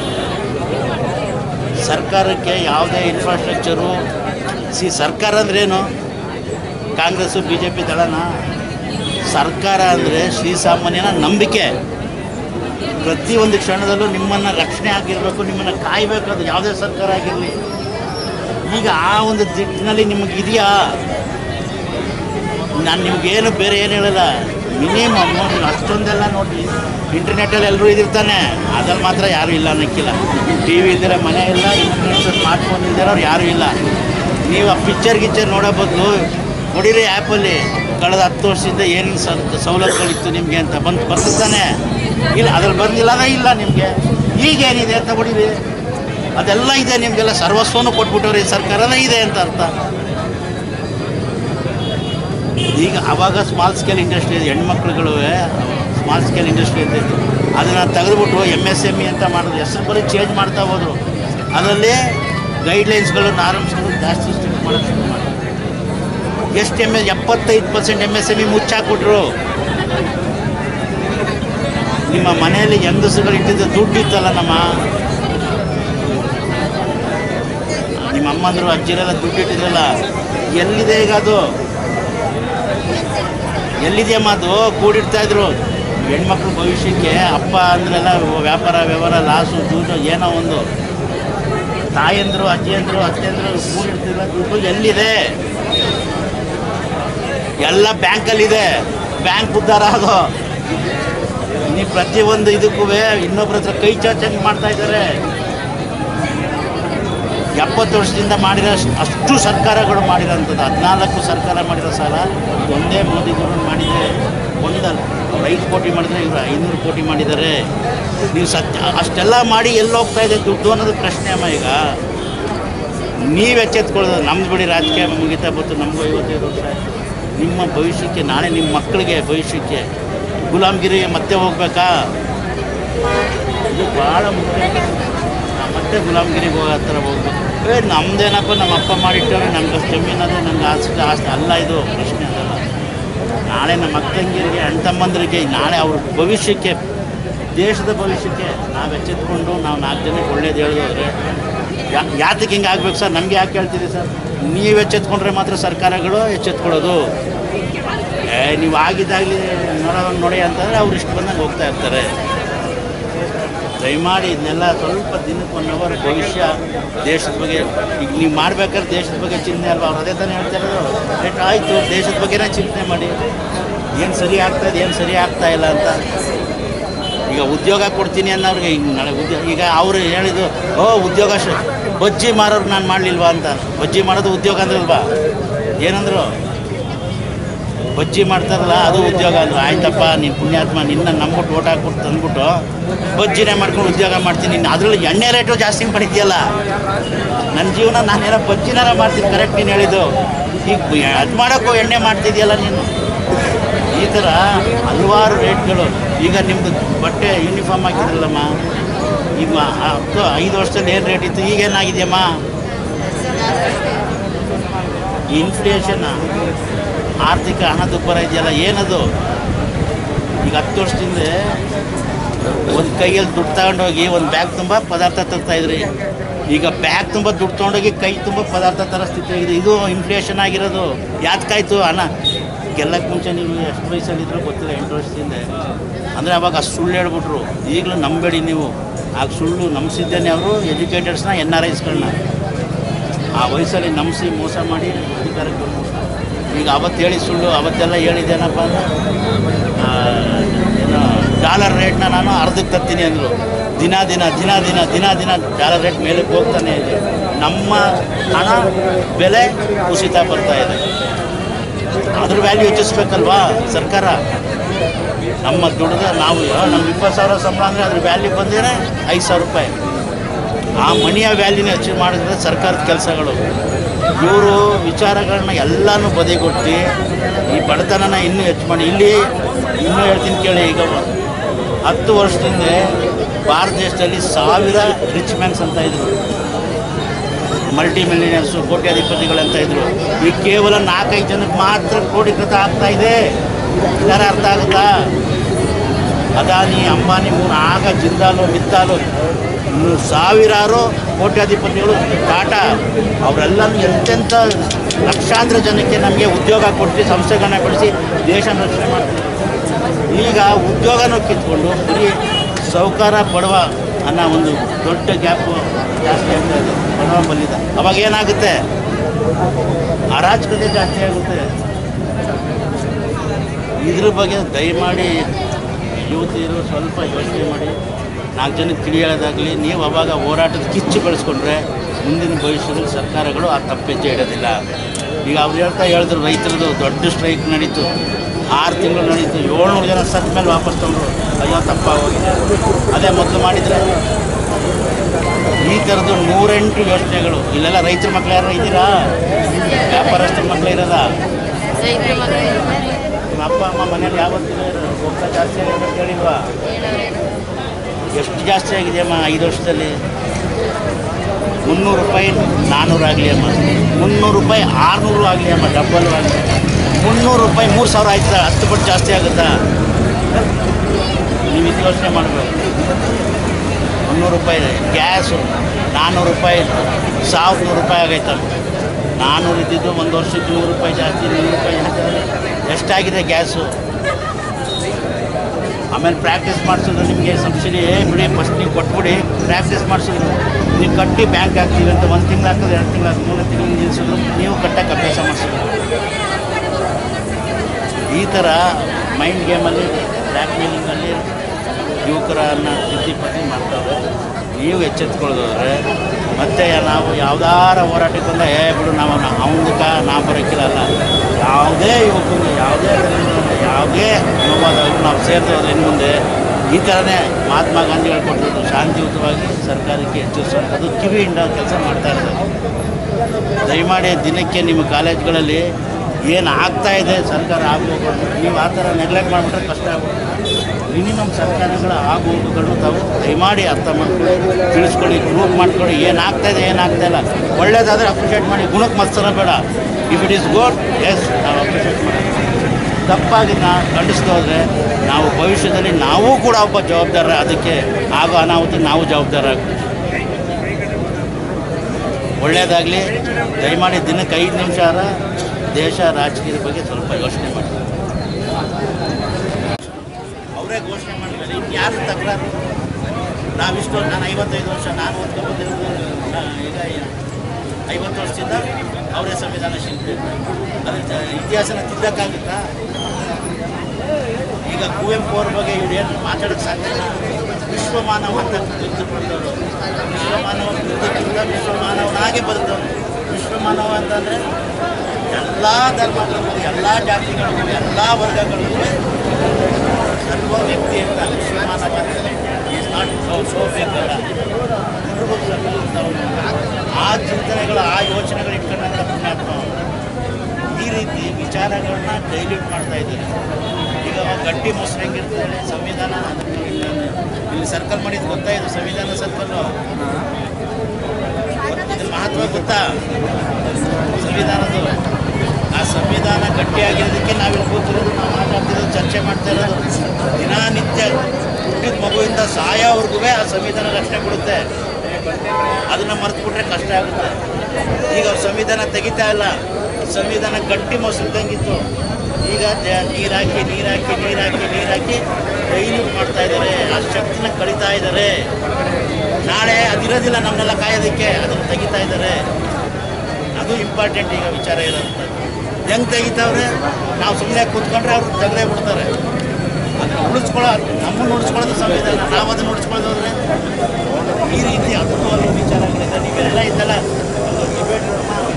ಸರ್ಕಾರಕ್ಕೆ ಯಾವುದೇ ಇನ್ಫ್ರಾಸ್ಟ್ರಕ್ಚರು ಸಿ ಸರ್ಕಾರ ಅಂದ್ರೇನು ಕಾಂಗ್ರೆಸ್ಸು ಬಿ ಜೆ ಪಿ ದಳನ ಸರ್ಕಾರ ಅಂದರೆ ಶ್ರೀಸಾಮಾನ್ಯನ ನಂಬಿಕೆ ಪ್ರತಿಯೊಂದು ಕ್ಷಣದಲ್ಲೂ ನಿಮ್ಮನ್ನು ರಕ್ಷಣೆ ಆಗಿರಬೇಕು ನಿಮ್ಮನ್ನು ಕಾಯಬೇಕು ಅದು ಯಾವುದೇ ಸರ್ಕಾರ ಆಗಿರಲಿ ಈಗ ಆ ಒಂದು ದಿಟ್ಟಿನಲ್ಲಿ ನಿಮಗೆ ಇದೆಯಾ ನಾನು ನಿಮ್ಗೇನು ಬೇರೆ ಏನು ಹೇಳಲ್ಲ ಮಿನಿಮಮ್ ನೋಡಿ ಅಷ್ಟೊಂದೆಲ್ಲ ನೋಡಿ ಇಂಟರ್ನೆಟ್ಟಲ್ಲಿ ಎಲ್ಲರೂ ಇದಿರ್ತಾನೆ ಅದ್ರಲ್ಲಿ ಮಾತ್ರ ಯಾರೂ ಇಲ್ಲ ಅನ್ನಕ್ಕಿಲ್ಲ ಟಿ ವಿ ಇದ್ದರೆ ಮನೆ ಇಲ್ಲ ಇಂಟರ್ನೆಟ್ ಸ್ಮಾರ್ಟ್ಫೋನ್ ಇಲ್ದಿರೋರು ಯಾರೂ ಇಲ್ಲ ನೀವು ಆ ಪಿಕ್ಚರ್ ಗಿಚ್ಚರ್ ನೋಡೋ ಬದಲು ಹೊಡಿರಿ ಆ್ಯಪಲ್ಲಿ ಕಳೆದ ಹತ್ತು ವರ್ಷದಿಂದ ಏನೇನು ಸ ಸವಲತ್ತುಗಳಿತ್ತು ನಿಮಗೆ ಅಂತ ಬಂದು ಬರ್ತಾನೆ ಇಲ್ಲ ಅದ್ರಲ್ಲಿ ಬಂದಿಲ್ಲ ಅದೇ ಇಲ್ಲ ನಿಮಗೆ ಈಗೇನಿದೆ ಅಂತ ಹೊಡಿರಿ ಅದೆಲ್ಲ ಇದೆ ನಿಮಗೆಲ್ಲ ಸರ್ವಸ್ವನು ಕೊಟ್ಬಿಟ್ಟವ್ರೆ ಈ ಸರ್ಕಾರನೇ ಇದೆ ಅಂತ ಅರ್ಥ ಈಗ ಆವಾಗ ಸ್ಮಾಲ್ ಸ್ಕೇಲ್ ಇಂಡಸ್ಟ್ರಿ ಇದೆ ಹೆಣ್ಮಕ್ಳುಗಳು ಸ್ಮಾಲ್ ಸ್ಕೇಲ್ ಇಂಡಸ್ಟ್ರಿ ಅಂತ ಇತ್ತು ಅದನ್ನು ತೆಗೆದುಬಿಟ್ಟು ಎಮ್ ಎಸ್ ಎಮ್ ಇ ಅಂತ ಮಾಡಿದ್ರು ಹೆಸರು ಬರೀ ಚೇಂಜ್ ಮಾಡ್ತಾ ಹೋದರು ಅದರಲ್ಲಿ ಗೈಡ್ಲೈನ್ಸ್ಗಳು ನಾರ್ಮ್ಸ್ಗಳು ಜಾಸ್ತಿ ಸ್ಟ್ರಿಕ್ಟ್ ಮಾಡೋಕ್ಕೆ ಶುರು ಮಾಡಿದ್ರು ಎಷ್ಟು ಎಮ್ ಎಸ್ ಎಪ್ಪತ್ತೈದು percent M S M E ಮುಚ್ಚಾಕ್ಬಿಟ್ರು ನಿಮ್ಮ ಮನೆಯಲ್ಲಿ ಹೆಂಗಸುಗಳು ಇಟ್ಟಿದ್ದ ದುಡ್ಡು ಇತ್ತಲ್ಲ ನಮ್ಮ ನಿಮ್ಮ ಅಮ್ಮಂದರು ಅಜ್ಜಿರೆಲ್ಲ ದುಡ್ಡು ಇಟ್ಟಿದ್ರಲ್ಲ ಎಲ್ಲಿದೆ ಈಗ ಅದು ಎಲ್ಲಿದೆಯಮ್ಮ ಅದು ಕೂಡಿಡ್ತಾ ಇದ್ರು ಹೆಣ್ಮಕ್ಳು ಭವಿಷ್ಯಕ್ಕೆ ಅಪ್ಪ ಅಂದ್ರೆಲ್ಲ ವ್ಯಾಪಾರ ವ್ಯವಹಾರ ಲಾಸು ದುಡ್ಡು ಏನೋ ಒಂದು ತಾಯಂದ್ರು ಅಜ್ಜಿಯಂದ್ರು ಅತ್ತೆಂದ್ರು ಕೂಡಿಡ್ತಿಲ್ಲ ದುಡ್ಡು ಎಲ್ಲಿದೆ ಎಲ್ಲ ಬ್ಯಾಂಕಲ್ಲಿದೆ ಬ್ಯಾಂಕ್ ಉದ್ಧಾರ ಅದು ನೀವು ಪ್ರತಿಯೊಂದು ಇದಕ್ಕೂ ಇನ್ನೊಬ್ರ ಹತ್ರ ಕೈ ಚಾಚಂಗೆ ಮಾಡ್ತಾ ಇದ್ದಾರೆ ಎಪ್ಪತ್ತು ವರ್ಷದಿಂದ ಮಾಡಿರೋ ಅಷ್ಟ್- ಅಷ್ಟು ಸರ್ಕಾರಗಳು ಮಾಡಿರೋಂಥದ್ದು ಹದಿನಾಲ್ಕು ಸರ್ಕಾರ ಮಾಡಿರೋ ಸಾಲ ಒಂದೇ ಮೋದಿ ಗೌರ್ಮೆಂಟ್ ಮಾಡಿದೆ ಒಂದಲ್ಲ ಅವ್ರು ಐದು ಕೋಟಿ ಮಾಡಿದ್ರೆ ಇವರು ಐನೂರು ಕೋಟಿ ಮಾಡಿದ್ದಾರೆ ನೀವು ಸತ್ಯ ಅಷ್ಟೆಲ್ಲ ಮಾಡಿ ಎಲ್ಲಿ ಹೋಗ್ತಾ ಇದೆ ದುಡ್ಡು ಅನ್ನೋದು ಪ್ರಶ್ನೆ ಅಮ್ಮ ಈಗ ನೀವು ಎಚ್ಚೆತ್ಕೊಳ್ಳೋದು ನಮ್ದು ಬಿಡಿ ರಾಜಕೀಯ ಮುಗಿತಾ ಬಂತು ನಮಗೂ ಐವತ್ತೈದು ವರ್ಷ ಆಯ್ತು ನಿಮ್ಮ ಭವಿಷ್ಯಕ್ಕೆ ನಾಳೆ ನಿಮ್ಮ ಮಕ್ಕಳಿಗೆ ಭವಿಷ್ಯಕ್ಕೆ ಗುಲಾಮ್ಗಿರಿ ಮತ್ತೆ ಹೋಗ್ಬೇಕಾ ಇದು ಭಾಳ ಮುಖ್ಯ ನಾವು ಮತ್ತೆ ಗುಲಾಮ್ಗಿರಿಗೆ ಹೋಗೋ ಥರ ಹೋಗ್ಬೇಕು ಏ ನಮ್ದೇನಪ್ಪ ನಮ್ಮ ಅಪ್ಪ ಮಾಡಿಟ್ಟವ್ರೆ ನಮ್ಗೆ ಅಷ್ಟು ಜಮೀನದು ನಂಗೆ ಅಷ್ಟು ಅಷ್ಟು ಅಲ್ಲ ಇದು ಪ್ರಶ್ನೆ ಅದಲ್ಲ ನಾಳೆ ನಮ್ಮ ಅಕ್ಕಂಗಿರಿಗೆ ಅಣ್ಣ ತಮ್ಮಂದರಿಗೆ ನಾಳೆ ಅವ್ರ ಭವಿಷ್ಯಕ್ಕೆ ದೇಶದ ಭವಿಷ್ಯಕ್ಕೆ ನಾವು ಎಚ್ಚೆತ್ಕೊಂಡು ನಾವು ನಾಲ್ಕು ಜನಕ್ಕೆ ಒಳ್ಳೇದು ಹೇಳಿದ್ರೆ ಯಾ ಯಾತಕ್ಕೆ ಹಿಂಗೆ ಆಗ್ಬೇಕು ಸರ್ ನಮಗೆ ಯಾಕೆ ಹೇಳ್ತೀರಿ ಸರ್ ನೀವು ಎಚ್ಚೆತ್ಕೊಂಡ್ರೆ ಮಾತ್ರ ಸರ್ಕಾರಗಳು ಎಚ್ಚೆತ್ಕೊಳ್ಳೋದು ಏ ನೀವು ಆಗಿದ್ದಾಗಲಿ ನೋಡೋ ನೋಡಿ ಅಂತಂದರೆ ಅವ್ರು ಇಷ್ಟು ಬಂದಂಗೆ ಹೋಗ್ತಾ ಇರ್ತಾರೆ ದಯಮಾಡಿ ಇದನ್ನೆಲ್ಲ ಸ್ವಲ್ಪ ದಿನಕ್ಕೆ ಒನ್ ಅವರ್ ಭವಿಷ್ಯ ದೇಶದ ಬಗ್ಗೆ ಈಗ ನೀವು ಮಾಡ್ಬೇಕಾದ್ರೆ ದೇಶದ ಬಗ್ಗೆ ಚಿಂತನೆ ಅಲ್ವಾ ಅವ್ರು ಅದೇ ತಾನೇ ಹೇಳ್ತಾ ಇರೋದು ರೇಟ್ ಆಯಿತು ದೇಶದ ಬಗ್ಗೆನೇ ಚಿಂತನೆ ಮಾಡಿ ಏನು ಸರಿ ಆಗ್ತಾ ಇದೆ ಏನು ಸರಿ ಆಗ್ತಾ ಇಲ್ಲ ಅಂತ ಈಗ ಉದ್ಯೋಗ ಕೊಡ್ತೀನಿ ಅನ್ನೋರಿಗೆ ಈಗ ನಾಳೆ ಉದ್ಯೋಗ ಈಗ ಅವರು ಹೇಳಿದ್ದು ಓ ಉದ್ಯೋಗ ಶ ಬಜ್ಜಿ ಮಾರೋರು ನಾನು ಮಾಡಲಿಲ್ವಾ ಅಂತ ಬಜ್ಜಿ ಮಾಡೋದು ಉದ್ಯೋಗ ಅಂದ್ರಲ್ವಾ ಏನಂದ್ರು ಬಜ್ಜಿ ಮಾಡ್ತಾರಲ್ಲ ಅದು ಉದ್ಯೋಗ ಅಂದ್ರೆ ಆಯ್ತಪ್ಪ ನೀನು ಪುಣ್ಯಾತ್ಮ ನಿನ್ನ ನಂಬಿಟ್ಟು ಓಟ್ ಹಾಕ್ಬಿಟ್ಟು ತಂದ್ಬಿಟ್ಟು ಬಜ್ಜಿನೇ ಮಾಡ್ಕೊಂಡು ಉದ್ಯೋಗ ಮಾಡ್ತೀನಿ ನೀನು ಅದರಲ್ಲಿ ಎಣ್ಣೆ ರೇಟು ಜಾಸ್ತಿ ಮಾಡಿದ್ಯಲ್ಲ ನನ್ನ ಜೀವನ ನಾನೇನೋ ಬಜ್ಜಿನಾರ ಮಾಡ್ತೀನಿ ಕರೆಕ್ಟ್ ನೀನು ಹೇಳಿದ್ದು ಈಗ ಅದು ಮಾಡೋಕ್ಕೂ ಎಣ್ಣೆ ಮಾಡ್ತಿದ್ಯಲ್ಲ ನೀನು ಈ ಥರ ಹಲವಾರು ರೇಟ್ಗಳು ಈಗ ನಿಮ್ಮದು ಬಟ್ಟೆ ಯೂನಿಫಾರ್ಮ್ ಹಾಕಿದ್ರಲ್ಲಮ್ಮ ಈಗ ಹತ್ತು ಐದು ವರ್ಷದಲ್ಲಿ ಏನು ರೇಟ್ ಇತ್ತು ಈಗ ಏನಾಗಿದೆಯಮ್ಮ ಇನ್ಫ್ಲೇಷನ್ ಆರ್ಥಿಕ ಹಣದುಬ್ಬರ ಇದೆಯಲ್ಲ ಏನದು ಈಗ ಹತ್ತು ವರ್ಷದಿಂದ ಒಂದು ಕೈಯಲ್ಲಿ ದುಡ್ಡು ತಗೊಂಡೋಗಿ ಒಂದು ಬ್ಯಾಗ್ ತುಂಬ ಪದಾರ್ಥ ತರ್ತಾಯಿದ್ರಿ ಈಗ ಬ್ಯಾಗ್ ತುಂಬ ದುಡ್ಡು ತೊಗೊಂಡೋಗಿ ಕೈ ತುಂಬ ಪದಾರ್ಥ ತರೋ ಸ್ಥಿತಿ ಆಗಿದೆ ಇದು ಇನ್ಫ್ಲೇಷನ್ ಆಗಿರೋದು ಯಾತಕ್ಕಾಯ್ತು ಹಣ ಗೆಲ್ಲಕ್ಕೆ ಮುಂಚೆ ನೀವು ಎಷ್ಟು ವಯಸ್ಸಲ್ಲಿದ್ರು ಗೊತ್ತಿಲ್ಲ ಎಂಟು ವರ್ಷದಿಂದ ಅಂದರೆ ಅವಾಗ ಅಷ್ಟು ಸುಳ್ಳು ಹೇಳ್ಬಿಟ್ರು ಈಗಲೂ ನಂಬೇಡಿ ನೀವು ಆಗ ಸುಳ್ಳು ನಂಬಿಸಿದ್ದೇನೆ ಅವರು ಎಜುಕೇಟರ್ಸ್ನ ಎನ್ ಆರ್ ಐಸ್ಗಳನ್ನ ಆ ವಯಸ್ಸಲ್ಲಿ ನಂಬಿಸಿ ಮೋಸ ಮಾಡಿ ಅಧಿಕಾರಕ್ಕೆ ಬಂದ್ರು ಈಗ ಅವತ್ತು ಹೇಳಿ ಸುಳ್ಳು ಅವತ್ತೆಲ್ಲ ಹೇಳಿದ್ದೇನಪ್ಪ ಅಂದ್ರೆ ಆ, ಏನು ಡಾಲರ್ ರೇಟ್ನ ನಾನು ಅರ್ಧಕ್ಕೆ ತರ್ತೀನಿ ಅಂದರು ದಿನ ದಿನ ದಿನ ದಿನ ದಿನ ದಿನ ಡಾಲರ್ ರೇಟ್ ಮೇಲಕ್ಕೆ ಹೋಗ್ತಾನೆ ಇದೆ ನಮ್ಮ ಹಣ ಬೆಲೆ ಕುಸಿತ ಬರ್ತಾ ಇದೆ ಅದ್ರ ವ್ಯಾಲ್ಯೂ ಹೆಚ್ಚಿಸ್ಬೇಕಲ್ವಾ ಸರ್ಕಾರ ನಮ್ಮ ದುಡ್ದು ನಾವು ನಮ್ಮ ಇಪ್ಪತ್ತು ಸಾವಿರ ಸಂಬಳ ಅಂದರೆ ಅದ್ರ ವ್ಯಾಲ್ಯೂ ಬಂದರೆ ಐದು ಸಾವಿರ ರೂಪಾಯಿ ಆ ಮನಿಯ ವ್ಯಾಲ್ಯೂನ ಹೆಚ್ಚು ಮಾಡಿದ್ರೆ ಸರ್ಕಾರದ ಕೆಲಸಗಳು ಇವರು ವಿಚಾರಗಳನ್ನ ಎಲ್ಲನೂ ಬದಿಗೊಟ್ಟು ಈ ಬಡತನನ ಇನ್ನೂ ಹೆಚ್ಚು ಮಾಡಿ ಇಲ್ಲಿ ಇನ್ನೂ ಹೇಳ್ತೀನಿ ಕೇಳಿ ಈಗ ಹತ್ತು ವರ್ಷದಿಂದ ಭಾರತ ದೇಶದಲ್ಲಿ ಸಾವಿರ ರಿಚ್ ಮ್ಯಾನ್ಸ್ ಅಂತ ಇದ್ರು ಮಲ್ಟಿ ಮಿಲಿಯನರ್ಸು ಕೋಟ್ಯಾಧಿಪತಿಗಳಂತ ಇದ್ರು ಈಗ ಕೇವಲ ನಾಲ್ಕೈದು ಜನಕ್ಕೆ ಮಾತ್ರ ಕೋಟೀಕೃತ ಆಗ್ತಾ ಇದೆ ಇದರ ಅರ್ಥ ಆಗುತ್ತಾ ಅದಾನಿ ಅಂಬಾನಿ ಮೂರು ಆಗ ಜಿಂದಾಲು ಮಿತ್ತಾಲು ಮೂರು ಸಾವಿರಾರು ಕೋಟ್ಯಾಧಿಪತಿಗಳು ಟಾಟಾ ಅವರೆಲ್ಲನೂ ಎಂತೆಂಥ ಲಕ್ಷಾಂತರ ಜನಕ್ಕೆ ನಮಗೆ ಉದ್ಯೋಗ ಕೊಟ್ಟು ಸಂಸ್ಥೆಗಳನ್ನ ಬೆಳೆಸಿ ದೇಶ ರಕ್ಷಣೆ ಮಾಡ್ತಾರೆ ಈಗ ಉದ್ಯೋಗನೂ ಕಿತ್ಕೊಂಡು ಬರೀ ಸೌಕಾರ ಬಡವ ಅನ್ನೋ ಒಂದು ದೊಡ್ಡ ಗ್ಯಾಪು ಜಾಸ್ತಿ ಆಗ್ತಾ ಇದೆ ಬಡವ ಬಲ್ಲಿದ ಅವಾಗ ಏನಾಗುತ್ತೆ ಅರಾಜಕತೆ ಜಾಸ್ತಿ ಆಗುತ್ತೆ ಇದ್ರ ಬಗ್ಗೆ ದಯಮಾಡಿ ಯುವತಿಯರು ಸ್ವಲ್ಪ ಯೋಚನೆ ಮಾಡಿ ನಾಲ್ಕು ಜನಕ್ಕೆ ತಿಳಿಯೋದಾಗಲಿ ನೀವು ಅವಾಗ ಹೋರಾಟದ ಕಿಚ್ಚು ಬೆಳೆಸ್ಕೊಂಡ್ರೆ ಮುಂದಿನ ಭವಿಷ್ಯದಲ್ಲಿ ಸರ್ಕಾರಗಳು ಆ ತಪ್ಪೆಜ್ಜೆ ಇಡೋದಿಲ್ಲ ಈಗ ಅವ್ರು ಹೇಳ್ತಾ ಹೇಳಿದ್ರು ರೈತರದು ದೊಡ್ಡ ಸ್ಟ್ರೈಕ್ ನಡೀತು ಆರು ತಿಂಗಳು ನಡೀತು ಏಳ್ನೂರು ಜನ ಸತ್ತ ಮೇಲೆ ವಾಪಸ್ ತಗೊಂಡ್ರು ಅಯ್ಯೋ ತಪ್ಪಾಗೋಗಿದೆ ಅದೇ ಮೊದಲು ಮಾಡಿದರೆ ಈ ಥರದ್ದು ನೂರೆಂಟು ಯೋಚನೆಗಳು ಇಲ್ಲೆಲ್ಲ ರೈತರ ಮಕ್ಳು ಯಾರು ಇದ್ದೀರಾ ವ್ಯಾಪಾರಸ್ಥರ ಮಕ್ಳು ಇರೋದಾ ನಿಮ್ಮ ಅಪ್ಪ ಅಮ್ಮ ಮನೇಲಿ ಯಾವತ್ತಿನ ಗೊಬ್ಬರ ಜಾಸ್ತಿ ಆಗಿದೆ ಅಂತ ಹೇಳಿಲ್ವಾ ಎಷ್ಟು ಜಾಸ್ತಿ ಆಗಿದೆಯಮ್ಮ ಐದು ವರ್ಷದಲ್ಲಿ ಮುನ್ನೂರು ರೂಪಾಯಿ ನಾನ್ನೂರು ಆಗಲಿ ಅಮ್ಮ ಮುನ್ನೂರು ರೂಪಾಯಿ ಆರುನೂರು ಆಗಲಿ ಅಮ್ಮ ಡಬ್ಬಲ್ ಆಗಲಿ ಮುನ್ನೂರು ರೂಪಾಯಿ ಮೂರು ಸಾವಿರ ಆಯ್ತಾ ಹತ್ತು ಪಟ್ಟು ಜಾಸ್ತಿ ಆಗುತ್ತಾ ನೀವು ಇದು ಯೋಚನೆ ಮಾಡಬೇಕು ಮುನ್ನೂರು ರೂಪಾಯಿ ಗ್ಯಾಸು ನಾನ್ನೂರು ರೂಪಾಯಿ ಇತ್ತು ಸಾವಿರದ ನೂರು ರೂಪಾಯಿ ಆಗೈತಮ್ಮ ನಾನ್ನೂರು ಇದ್ದಿದ್ದು ಒಂದು ವರ್ಷಕ್ಕೆ ನೂರು ರೂಪಾಯಿ ಜಾಸ್ತಿ ನೂರು ರೂಪಾಯಿ ಜಾಸ್ತಿ ಎಷ್ಟಾಗಿದೆ ಗ್ಯಾಸು ಆಮೇಲೆ ಪ್ರಾಕ್ಟೀಸ್ ಮಾಡಿಸಿದ್ರು ನಿಮಗೆ ಸಬ್ಸಿಡಿ ಏ ಬಿಡಿ ಫಸ್ಟ್ ನೀವು ಕೊಟ್ಬಿಡಿ ಪ್ರಾಕ್ಟೀಸ್ ಮಾಡಿಸಿದ್ರು ನೀವು ಕಟ್ಟಿ ಬ್ಯಾಂಕ್ ಹಾಕ್ತೀವಿ ಅಂತ ಒಂದು ತಿಂಗಳು ಹಾಕಿದ್ರೆ ಎರಡು ತಿಂಗಳು ಹಾಕಿ ಮೂರು ತಿಂಗಳು ನಿಲ್ಲಿಸಿದ್ರು ನೀವು ಕಟ್ಟಕ್ಕೆ ಅಭ್ಯಾಸ ಮಾಡಿಸಿದ್ರು ಈ ಥರ ಮೈಂಡ್ ಗೇಮಲ್ಲಿ ಬ್ಲ್ಯಾಕ್ ಮೇಲಿಂಗಲ್ಲಿ ಯುವಕರನ್ನು ತಿದ್ದಿಪತಿ ಮಾಡ್ತಾರೆ ನೀವು ಎಚ್ಚೆತ್ಕೊಳ್ಳೋದಾದ್ರೆ ಮತ್ತೆ ನಾವು ಯಾವ್ದಾರ ಹೋರಾಟಕ್ಕೆ ಬಂದ ಏ ಬಿಡು ನಾವು ಅವನಕ್ಕ ನಾವು ಬರೋಕ್ಕಿಲ್ಲ ಅಲ್ಲ ಯಾವುದೇ ಯುವಕರು ಯಾವುದೇ ಧರ್ಮದವ್ರು, ಯಾವುದೇ ನೋವಾದವರು ನಾವು ಸೇರಿದವ್ರು ಇನ್ನು ಮುಂದೆ ಈ ಥರನೇ ಮಹಾತ್ಮ ಗಾಂಧಿಗಳು ಕೊಟ್ಟಿದ್ದು ಶಾಂತಿಯುತವಾಗಿ ಸರ್ಕಾರಕ್ಕೆ ಎಚ್ಚರಿಸುವಂಥದ್ದು ಕಿವಿಯಿಂದ ಕೆಲಸ ಮಾಡ್ತಾ ಇರ್ತಾರೆ ದಯಮಾಡಿ ದಿನಕ್ಕೆ ನಿಮ್ಮ ಕಾಲೇಜ್ಗಳಲ್ಲಿ ಏನು ಆಗ್ತಾ ಇದೆ ಸರ್ಕಾರ ಆಗೋಗು ನೀವು ಆ ಥರ ನೆಗ್ಲೆಕ್ಟ್ ಮಾಡಿಬಿಟ್ರೆ ಕಷ್ಟ ಆಗುತ್ತೆ ಮಿನಿಮಮ್ ಸರ್ಕಾರಗಳ ಆಗೋಗುಗಳನ್ನು ತಾವು ದಯಮಾಡಿ ಅರ್ಥ ಮಾಡ್ಕೊಳ್ಳಿ ತಿಳಿಸ್ಕೊಳ್ಳಿ ಗ್ರೂಪ್ ಮಾಡ್ಕೊಳ್ಳಿ ಏನು ಆಗ್ತಾ ಇದೆ ಏನು ಆಗ್ತಾ ಇಲ್ಲ ಒಳ್ಳೇದಾದರೆ ಅಪ್ರಿಷಿಯೇಟ್ ಮಾಡಿ ಗುಣಕ್ಕೆ ಮತ್ಸರ ಬೇಡ ಇಫ್ ಇಟ್ ಈಸ್ ಗುಡ್ ಎಸ್ ನಾವು ಅಪ್ರಿಷಿಯೇಟ್ ಮಾಡಿ ತಪ್ಪಾಗಿ ನಾ ಖಂಡಿಸ್ತಾ ಹೋದರೆ ನಾವು ಭವಿಷ್ಯದಲ್ಲಿ ನಾವು ಕೂಡ ಒಬ್ಬ ಜವಾಬ್ದಾರ ಅದಕ್ಕೆ ಆಗೋ ಅನಾಹುತ ನಾವು ಜವಾಬ್ದಾರ ಆಗ್ತೀವಿ ಒಳ್ಳೆಯದಾಗಲಿ ದಯಮಾಡಿ ದಿನಕ್ಕೆ ಐದು ನಿಮಿಷ ಆರ ದೇಶ ರಾಜಕೀಯದ ಬಗ್ಗೆ ಸ್ವಲ್ಪ ಯೋಚನೆ ಮಾಡಿ ಅವರೇ ಘೋಷಣೆ ಮಾಡಿದ್ದಾರೆ ಇನ್ನು ಯಾರು ತಕರಾರು ನಾವಿಷ್ಟು ನಾನು ಐವತ್ತೈದು ವರ್ಷ ನಾನು ಓದ್ಕೊಂಡ್ಬಂದಿರೋದು ನಾ- ಈಗ ಐವತ್ತು ವರ್ಷದಿಂದ ಅವರೇ ಸಂವಿಧಾನ ಶಿಲ್ಪಿ ಅದ್ರ ಜ- ಇತಿಹಾಸನ ತಿದ್ದಕ್ಕಾಗುತ್ತಾ ಈಗ ಕುವೆಂಪು ಅವ್ರ ಬಗ್ಗೆ ಇವ್ರು ಏನು ಮಾತಾಡೋಕ್ಕೆ ಸಾಧ್ಯ ಇಲ್ಲ ವಿಶ್ವಮಾನವ ಅಂತ ತಿಳಿದುಕೊಂಡವರು ವಿಶ್ವಮಾನವ ತಿಳಿದುಕೊಂಡ ವಿಶ್ವಮಾನವನಾಗೆ ಬದುಕವರು ವಿಶ್ವಮಾನವ ಅಂತಂದರೆ ಎಲ್ಲ ಧರ್ಮಗಳಿಗೂ ಎಲ್ಲ ಜಾತಿಗಳಿಗೂ ಎಲ್ಲ ವರ್ಗಗಳಿಗೂ ಸರ್ವ ವ್ಯಕ್ತಿ ಅಂತ ವಿಶ್ವಮಾನವ ಈಸ್ ನಾಟ್ ಸೋ ಸೋ ಬೇಕಲ್ಲ ಎಲ್ರಿಗೂ ಸರ್ವೋತ್ತಮ. ಆ ಚಿಂತನೆಗಳು ಆ ಯೋಚನೆಗಳು ಇಟ್ಕೊಂಡಂಥ ಪುಣ್ಯಾತ್ಮ ಅವರು. ಈ ರೀತಿ ವಿಚಾರಗಳನ್ನ ಡೈಲ್ಯೂಟ್ ಮಾಡ್ತಾ ಇದ್ದಾರೆ ಈಗ ಗಟ್ಟಿ ಮೊಸರು ಹೆಂಗಿರ್ತದೆ ಸಂವಿಧಾನ ಇಲ್ಲಿ ಸರ್ಕಲ್ ಮಾಡಿದ್ದು ಗೊತ್ತಾ ಇದು ಸಂವಿಧಾನ ಸರ್ಕಲ್ಲು ಇದ್ರ ಮಹತ್ವ ಗೊತ್ತಾ ಸಂವಿಧಾನದ್ದು ಆ ಸಂವಿಧಾನ ಗಟ್ಟಿಯಾಗಿರೋದಕ್ಕೆ ನಾವಿಲ್ಲಿ ಕೂತಿರೋದು ನಾವು ಮಾತಾಡ್ತಿರೋದು ಚರ್ಚೆ ಮಾಡ್ತಾ ಇರೋದು ದಿನನಿತ್ಯ ಹುಟ್ಟಿದ ಮಗುವಿಂದ ಸಾಯೋವರೆಗೂ ಆ ಸಂವಿಧಾನ ರಕ್ಷಣೆ ಕೊಡುತ್ತೆ ಅದನ್ನು ಮರೆತುಬಿಟ್ರೆ ಕಷ್ಟ ಆಗುತ್ತೆ ಈಗ ಅವ್ರು ಸಂವಿಧಾನ ತೆಗಿತಾ ಇಲ್ಲ ಸಂವಿಧಾನ ಗಟ್ಟಿ ಮೊಸರಿದ್ದಂಗಿತ್ತು ಈಗ ದ- ನೀರಾಕಿ ನೀರಾಕಿ ನೀರಾಕಿ ನೀರಾಕಿ ಡೈಲ್ಯೂಟ್ ಮಾಡ್ತಾ ಇದ್ದಾರೆ ಆ ಶಕ್ತಿನ ಕಳೀತಾ ಇದ್ದಾರೆ ನಾಳೆ ಅದಿರೋದಿಲ್ಲ ನಮ್ಮನ್ನೆಲ್ಲ ಕಾಯೋದಕ್ಕೆ ಅದನ್ನು ತೆಗಿತಾ ಇದ್ದಾರೆ ಅದು ಇಂಪಾರ್ಟೆಂಟ್ ಈಗ ವಿಚಾರ ಇರೋಂಥದ್ದು ಹೆಂಗೆ ತೆಗಿತಾವ್ರೆ ನಾವು ಸುಮ್ಮನೆ ಕೂತ್ಕೊಂಡ್ರೆ ಅವ್ರು ತೆಗೆದೇ ಬಿಡ್ತಾರೆ ಅದನ್ನು ಉಳಿಸ್ಕೊಳ್ಳೋ ನಮ್ಮನ್ನು ಉಳಿಸ್ಕೊಳ್ಳೋದು ಸಂವಿಧಾನ ನಾವು ಅದನ್ನು ಉಳಿಸ್ಕೊಳ್ಳೋದು ಹೋದ್ರೆ ಈ ರೀತಿ ಅದ್ಭುತವಾದ ವಿಚಾರಗಳಿದೆ ನೀವೆಲ್ಲ ಇದೆಲ್ಲ ಒಂದು ಡಿಬೇಟ್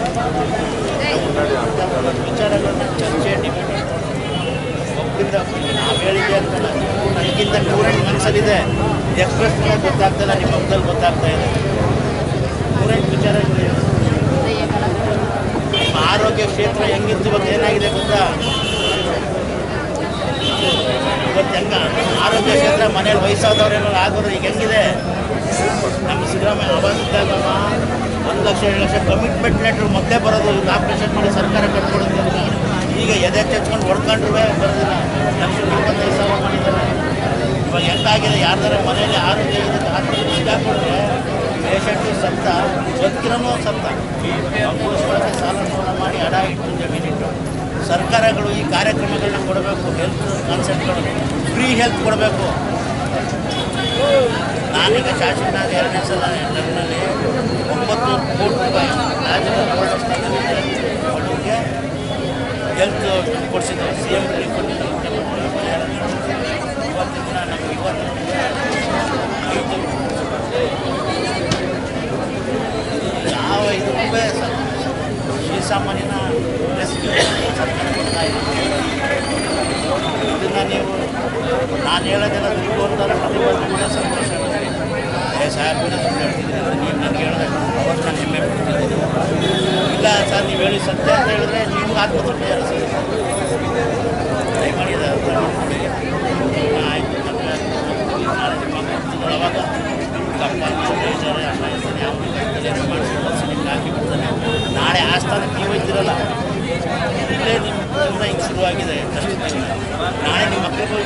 ವಿಚಾರಗಳನ್ನ ಚರ್ಚೆ ಡಿಬೇಟ್ ಒಬ್ಬರಿಂದ ನಾವು ಹೇಳಿದ್ದೆ ಅಂತಲ್ಲ ನನಗಿಂತ ನೂರೆಂಟು ಮನಸ್ಸಲ್ಲಿದೆ ಎಕ್ಸ್ಪ್ರೆಸ್ ಮಾಡೋಕೆ ಗೊತ್ತಾಗ್ತಿಲ್ಲ ನಿಮ್ಮ ಮುಖದಲ್ಲಿ ಗೊತ್ತಾಗ್ತಾ ಇದೆ ನೂರೆಂಟು ವಿಚಾರಗಳಿದೆ ನಿಮ್ಮ ಆರೋಗ್ಯ ಕ್ಷೇತ್ರ ಹೆಂಗಿತ್ತು ಇವತ್ತು ಏನಾಗಿದೆ ಗೊತ್ತಾ ಇವತ್ತು ಹೆಂಗ ಆರೋಗ್ಯ ಕ್ಷೇತ್ರ ಮನೇಲಿ ವಯಸ್ಸಾದವ್ರೇನೋ ಆಗೋರು ಈಗ ಹೆಂಗಿದೆ ನಮ್ಮ ಸಿದ್ದರಾಮಯ್ಯ ಅವಾಗಿದ್ದಾಗ ಒಂದು ಲಕ್ಷ ಎರಡು ಲಕ್ಷ ಕಮಿಟ್ಮೆಂಟ್ ಲೆಟ್ರ್ ಮೊದಲೇ ಬರೋದು ಈಗ ಆಪ್ರೇಷನ್ ಮಾಡಿ ಸರ್ಕಾರ ಕಟ್ಕೊಡೋದಿಲ್ಲ ಈಗ ಎದೆ ಚಚ್ಕೊಂಡು ಹೊಡ್ಕೊಂಡ್ರು ಬರೋದಿಲ್ಲ ಲಕ್ಷ ಇಪ್ಪತ್ತೈದು ಸಾವಿರ ಮಾಡಿದ್ದಾರೆ ಇವಾಗ ಆಗಿರೋ ಯಾರ್ದಾರ ಮನೆಯಲ್ಲಿ ಆರೋಗ್ಯ ಇದೆ ಹಾಸ್ಪಿಟಲ್ ಸಿಗಾಕೊಂಡ್ರೆ ಪೇಷಂಟು ಸತ್ತ ಬದುಕಿರೋನು ಸತ್ತ ಅವ್ರಿಗೋಸ್ಕರ ಸಾಲ ಸೋಲ ಮಾಡಿ ಹಡ ಇಟ್ಟು ಜಮೀನಿಟ್ಟು ಸರ್ಕಾರಗಳು ಈ ಕಾರ್ಯಕ್ರಮಗಳನ್ನ ಕೊಡಬೇಕು ಹೆಲ್ತ್ ಕಾನ್ಸೆಪ್ಟ್ಗಳು ಫ್ರೀ ಹೆಲ್ತ್ ಕೊಡಬೇಕು ನಾನೀಗ ಶಾಸಕನಾದ ಎರಡನೇ ಸಲ ಲಗ್ನಲ್ಲಿ ಒಂಬತ್ತು ಕೋಟಿ ರೂಪಾಯಿ ರಾಜ್ಯದ ಬಡವರಿಗೆ ಹೆಲ್ತ್ ಕೊಡಿಸಿದ್ರು ಸಿ ಎಂ ಕೊಟ್ಟಿದ್ದು ಇವತ್ತಿನ ದಿನ ನಮ್ಗೆ ಇವತ್ತು ಐದು ಯಾವ ಐದು ರೂಪಾಯಿ ಸ- ಶ್ರೀಸಾಮಾನ್ಯನ ರೆಸ್ಕ್ಯೂ ಸರ್ಕಾರ ಕೊಡ್ತಾ ಇದೆ ಇದನ್ನು ನೀವು ನಾನು ಹೇಳೋದೆಲ್ಲ ದುಡ್ಡು ಅಂತಾರೆ ನನಗೆ ಸಂತೋಷ ಆಗುತ್ತೆ ಏ ಸಾಹೇಬ್ ಸುಮ್ಮನೆ ಹೇಳ್ತಿದ್ದೀನಿ ನೀವು ನನಗೆ ಹೇಳಿದ್ರೆ ಅವತ್ತು ನಾನು ಹೆಮ್ಮೆ ಪಡ್ತಿದ್ದೀನಿ ಇಲ್ಲ ಸರ್ ನೀವು ಹೇಳಿ ಸತ್ಯ ಅಂತ ಹೇಳಿದ್ರೆ ನಿಮ್ಗೆ ಆತ್ಮತೃಪ್ತಿ ಅನಿಸುತ್ತೆ ದಯಮಾಡಿ ಇದು ಅರ್ಥ ಮಾಡ್ಕೊಳ್ಳಿ ಆಯ್ತು ನಾಳೆ ನಿಮ್ಮ ಮಕ್ಕಳು ಅವಾಗ ಅಪ್ಪ ಇದ್ದಾರೆ ಅಮ್ಮ ಇರ್ತಾನೆ ಅವ್ನು ಇರ್ತಾನೆ ಮಾಡಿಸಿ ಓದಿಸಿ ನಿಮ್ಗೆ ಹಾಕಿ ಬಿಡ್ತಾನೆ ನಾಳೆ ಆ ಸ್ಥಾನಕ್ಕೆ ನೀವು ಇದ್ದೀರಲ್ಲ ಇಲ್ಲೇ ನಿಮ್ಮ ಜೀವನ ಹಿಂಗೆ ಶುರುವಾಗಿದೆ ಕಷ್ಟದ ಜೀವನ ನಾಳೆ ನಿಮ್ಮ ಮಕ್ಕಳಿಗೂ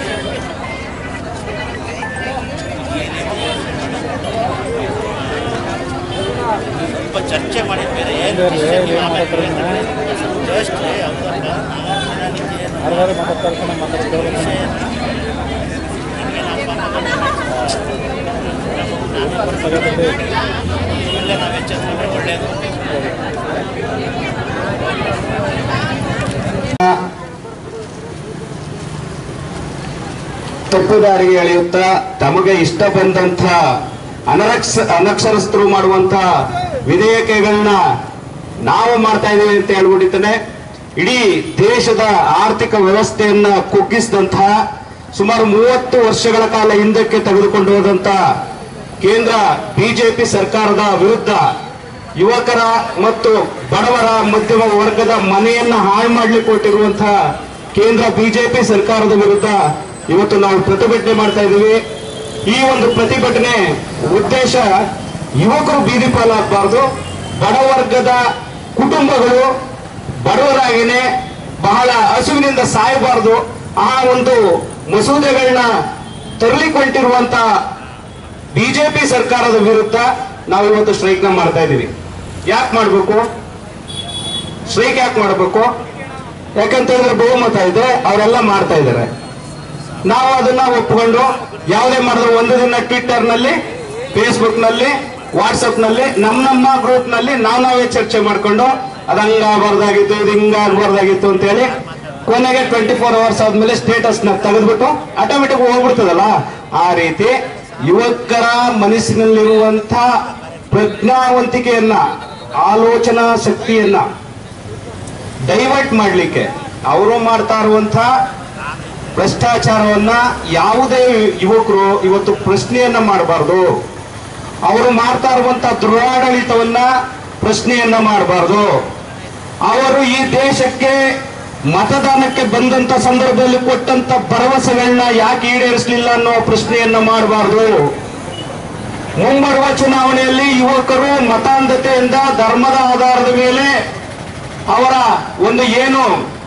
ಸ್ವಲ್ಪ ಚರ್ಚೆ ಮಾಡಿ ಬೇರೆ ಏನು ಜಸ್ಟ್ ಹೌದಪ್ಪ ನಾವು ದಿನನಿತ್ಯ ಏನು ವಿಷಯ ಏನು? ನನಗೆ ನಮ್ಮ ಇಲ್ಲೇ ನಾವು ಎಚ್ಚೆತ್ಕೊಂಡ್ರೆ ಒಳ್ಳೆಯದು ತಪ್ಪು ದಾರಿಗೆ ಎಳೆಯುತ್ತಾ ತಮಗೆ ಇಷ್ಟ ಬಂದಂತ ಅನರಕ್ಷ ಅನಕ್ಷರಸ್ಥರು ಮಾಡುವಂತ ವಿಧೇಯಕಗಳನ್ನ ನಾವು ಮಾಡ್ತಾ ಇದ್ದೀವಿ ಅಂತ ಹೇಳ್ಬಿಟ್ಟಿದ್ದಾನೆ ಇಡೀ ದೇಶದ ಆರ್ಥಿಕ ವ್ಯವಸ್ಥೆಯನ್ನ ಕುಗ್ಗಿಸಿದಂತಹ ಸುಮಾರು ಮೂವತ್ತು ವರ್ಷಗಳ ಕಾಲ ಹಿಂದಕ್ಕೆ ತೆಗೆದುಕೊಂಡು ಹೋದಂತ ಕೇಂದ್ರ ಬಿಜೆಪಿ ಸರ್ಕಾರದ ವಿರುದ್ಧ ಯುವಕರ ಮತ್ತು ಬಡವರ ಮಧ್ಯಮ ವರ್ಗದ ಮನೆಯನ್ನ ಹಾಳು ಮಾಡ್ಲಿಕ್ಕೆ ಕೊಟ್ಟಿರುವಂತಹ ಕೇಂದ್ರ ಬಿಜೆಪಿ ಸರ್ಕಾರದ ವಿರುದ್ಧ ಇವತ್ತು ನಾವು ಪ್ರತಿಭಟನೆ ಮಾಡ್ತಾ ಇದ್ದೀವಿ ಈ ಒಂದು ಪ್ರತಿಭಟನೆ ಉದ್ದೇಶ ಯುವಕರು ಬೀದಿ ಪಾಲಾಗಬಾರ್ದು ಬಡವರ್ಗದ ಕುಟುಂಬಗಳು ಬಡವರಾಗಿನೇ ಬಹಳ ಹಸುವಿನಿಂದ ಸಾಯಬಾರದು ಆ ಒಂದು ಮಸೂದೆಗಳನ್ನ ತರಲಿಕ್ಕೆ ಹೊರಟಿರುವಂತ ಬಿಜೆಪಿ ಸರ್ಕಾರದ ವಿರುದ್ಧ ನಾವು ಇವತ್ತು ಸ್ಟ್ರೈಕ್ ನ ಮಾಡ್ತಾ ಇದ್ದೀವಿ ಯಾಕೆ ಮಾಡ್ಬೇಕು ಸ್ಟ್ರೈಕ್ ಯಾಕೆ ಮಾಡ್ಬೇಕು ಯಾಕಂತ ಹೇಳಿದ್ರೆ ಬಹುಮತ ಇದೆ ಅವರೆಲ್ಲ ಮಾಡ್ತಾ ಇದ್ದಾರೆ ನಾವು ಅದನ್ನ ಒಪ್ಪಿಕೊಂಡು ಯಾವುದೇ ಮಾಡಿದ್ರು ಒಂದು ದಿನ ಟ್ವಿಟ್ಟರ್ ನಲ್ಲಿ ಫೇಸ್ಬುಕ್ ನಲ್ಲಿ ವಾಟ್ಸಪ್ ನಲ್ಲಿ ನಮ್ಮ ನಮ್ಮ ಗ್ರೂಪ್ ನಲ್ಲಿ ನಾವ್ ನಾವೇ ಚರ್ಚೆ ಮಾಡ್ಕೊಂಡು ಅದಂಗ ಆಗ್ಬಾರ್ದಾಗಿತ್ತು ಇದು ಹಿಂಗ ಆಗ್ಬಾರ್ದಾಗಿತ್ತು ಅಂತ ಹೇಳಿ ಕೊನೆಗೆ ಟ್ವೆಂಟಿ ಫೋರ್ ಅವರ್ಸ್ ಆದ್ಮೇಲೆ ಸ್ಟೇಟಸ್ ನ ತೆಗೆದ್ಬಿಟ್ಟು ಆಟೋಮೆಟಿಕ್ ಹೋಗ್ಬಿಡ್ತದಲ್ಲ ಆ ರೀತಿ ಯುವಕರ ಮನಸ್ಸಿನಲ್ಲಿರುವಂತ ಪ್ರಜ್ಞಾವಂತಿಕೆಯನ್ನ ಆಲೋಚನಾ ಶಕ್ತಿಯನ್ನ ಡೈವರ್ಟ್ ಮಾಡ್ಲಿಕ್ಕೆ ಅವರು ಮಾಡ್ತಾ ಇರುವಂತ ಭ್ರಷ್ಟಾಚಾರವನ್ನ ಯಾವುದೇ ಯುವಕರು ಇವತ್ತು ಪ್ರಶ್ನೆಯನ್ನ ಮಾಡಬಾರ್ದು ಅವರು ಮಾಡ್ತಾ ಇರುವಂತ ದುರಾಡಳಿತವನ್ನ ಪ್ರಶ್ನೆಯನ್ನ ಮಾಡಬಾರ್ದು ಅವರು ಈ ದೇಶಕ್ಕೆ ಮತದಾನಕ್ಕೆ ಬಂದಂತ ಸಂದರ್ಭದಲ್ಲಿ ಕೊಟ್ಟಂತ ಭರವಸೆಗಳನ್ನ ಯಾಕೆ ಈಡೇರಿಸಲಿಲ್ಲ ಅನ್ನೋ ಪ್ರಶ್ನೆಯನ್ನ ಮಾಡಬಾರ್ದು ಮುಂಬರುವ ಚುನಾವಣೆಯಲ್ಲಿ ಯುವಕರು ಮತಾಂಧತೆಯಿಂದ ಧರ್ಮದ ಆಧಾರದ ಮೇಲೆ ಅವರ ಒಂದು ಏನು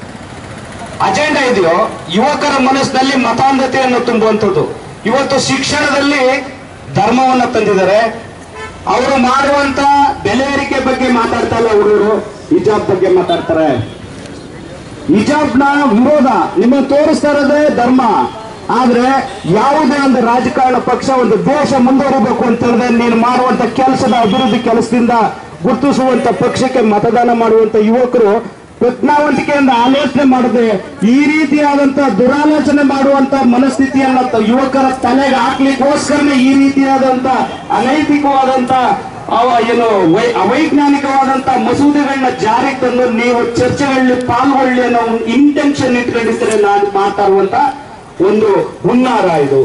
ಅಜೆಂಡಾ ಇದೆಯೋ ಯುವಕರ ಮನಸ್ಸಿನಲ್ಲಿ ಮತಾಂಧತೆಯನ್ನು ತುಂಬುವಂಥದ್ದು ಇವತ್ತು ಶಿಕ್ಷಣದಲ್ಲಿ ಧರ್ಮವನ್ನ ತಂದಿದ್ದಾರೆ ಅವರು ಮಾಡುವಂತ ಬೆಲೆ ಏರಿಕೆ ಬಗ್ಗೆ ಮಾತಾಡ್ತಾ ಇಲ್ಲ ಹುಡುಗರು ಹಿಜಾಬ್ ಬಗ್ಗೆ ಮಾತಾಡ್ತಾರೆ ಹಿಜಾಬ್ನ ವಿರೋಧ ನಿಮ್ಮ ತೋರಿಸ್ತಾ ಇರೋದೇ ಧರ್ಮ ಆದ್ರೆ ಯಾವುದೇ ಒಂದು ರಾಜಕಾರಣ ಪಕ್ಷ ಒಂದು ದೇಶ ಮುಂದುವರಿಬೇಕು ಅಂತ ಹೇಳಿದ್ರೆ ನೀನು ಮಾಡುವಂತ ಕೆಲಸದ ಅಭಿವೃದ್ಧಿ ಕೆಲಸದಿಂದ ಗುರುತಿಸುವಂತ ಪಕ್ಷಕ್ಕೆ ಮತದಾನ ಮಾಡುವಂತ ಯುವಕರು ಪ್ರಜ್ಞಾವಂತಿಕೆಯಿಂದ ಆಲೋಚನೆ ಮಾಡದೆ ಈ ರೀತಿಯಾದಂತ ದುರಾಲೋಚನೆ ಮಾಡುವಂತ ಮನಸ್ಥಿತಿಯನ್ನ ತ- ಯುವಕರ ತಲೆಗೆ ಹಾಕ್ಲಿಕ್ಕೋಸ್ಕರನೇ ಈ ರೀತಿಯಾದಂತ ಅನೈತಿಕವಾದಂತ ಅವ ಏನು ವೈ ಅವೈಜ್ಞಾನಿಕವಾದಂತ ಮಸೂದೆಗಳನ್ನ ಜಾರಿಗೆ ತಂದು ನೀವು ಚರ್ಚೆಗಳಲ್ಲಿ ಪಾಲ್ಗೊಳ್ಳಿ ಅನ್ನೋ ಇಂಟೆನ್ಷನ್ ಇಟ್ಕೊಂಡಿರ್ತಾರೆ ನಾನು ಮಾತಾಡುವಂತ ಒಂದು ಹುನ್ನಾರ ಇದು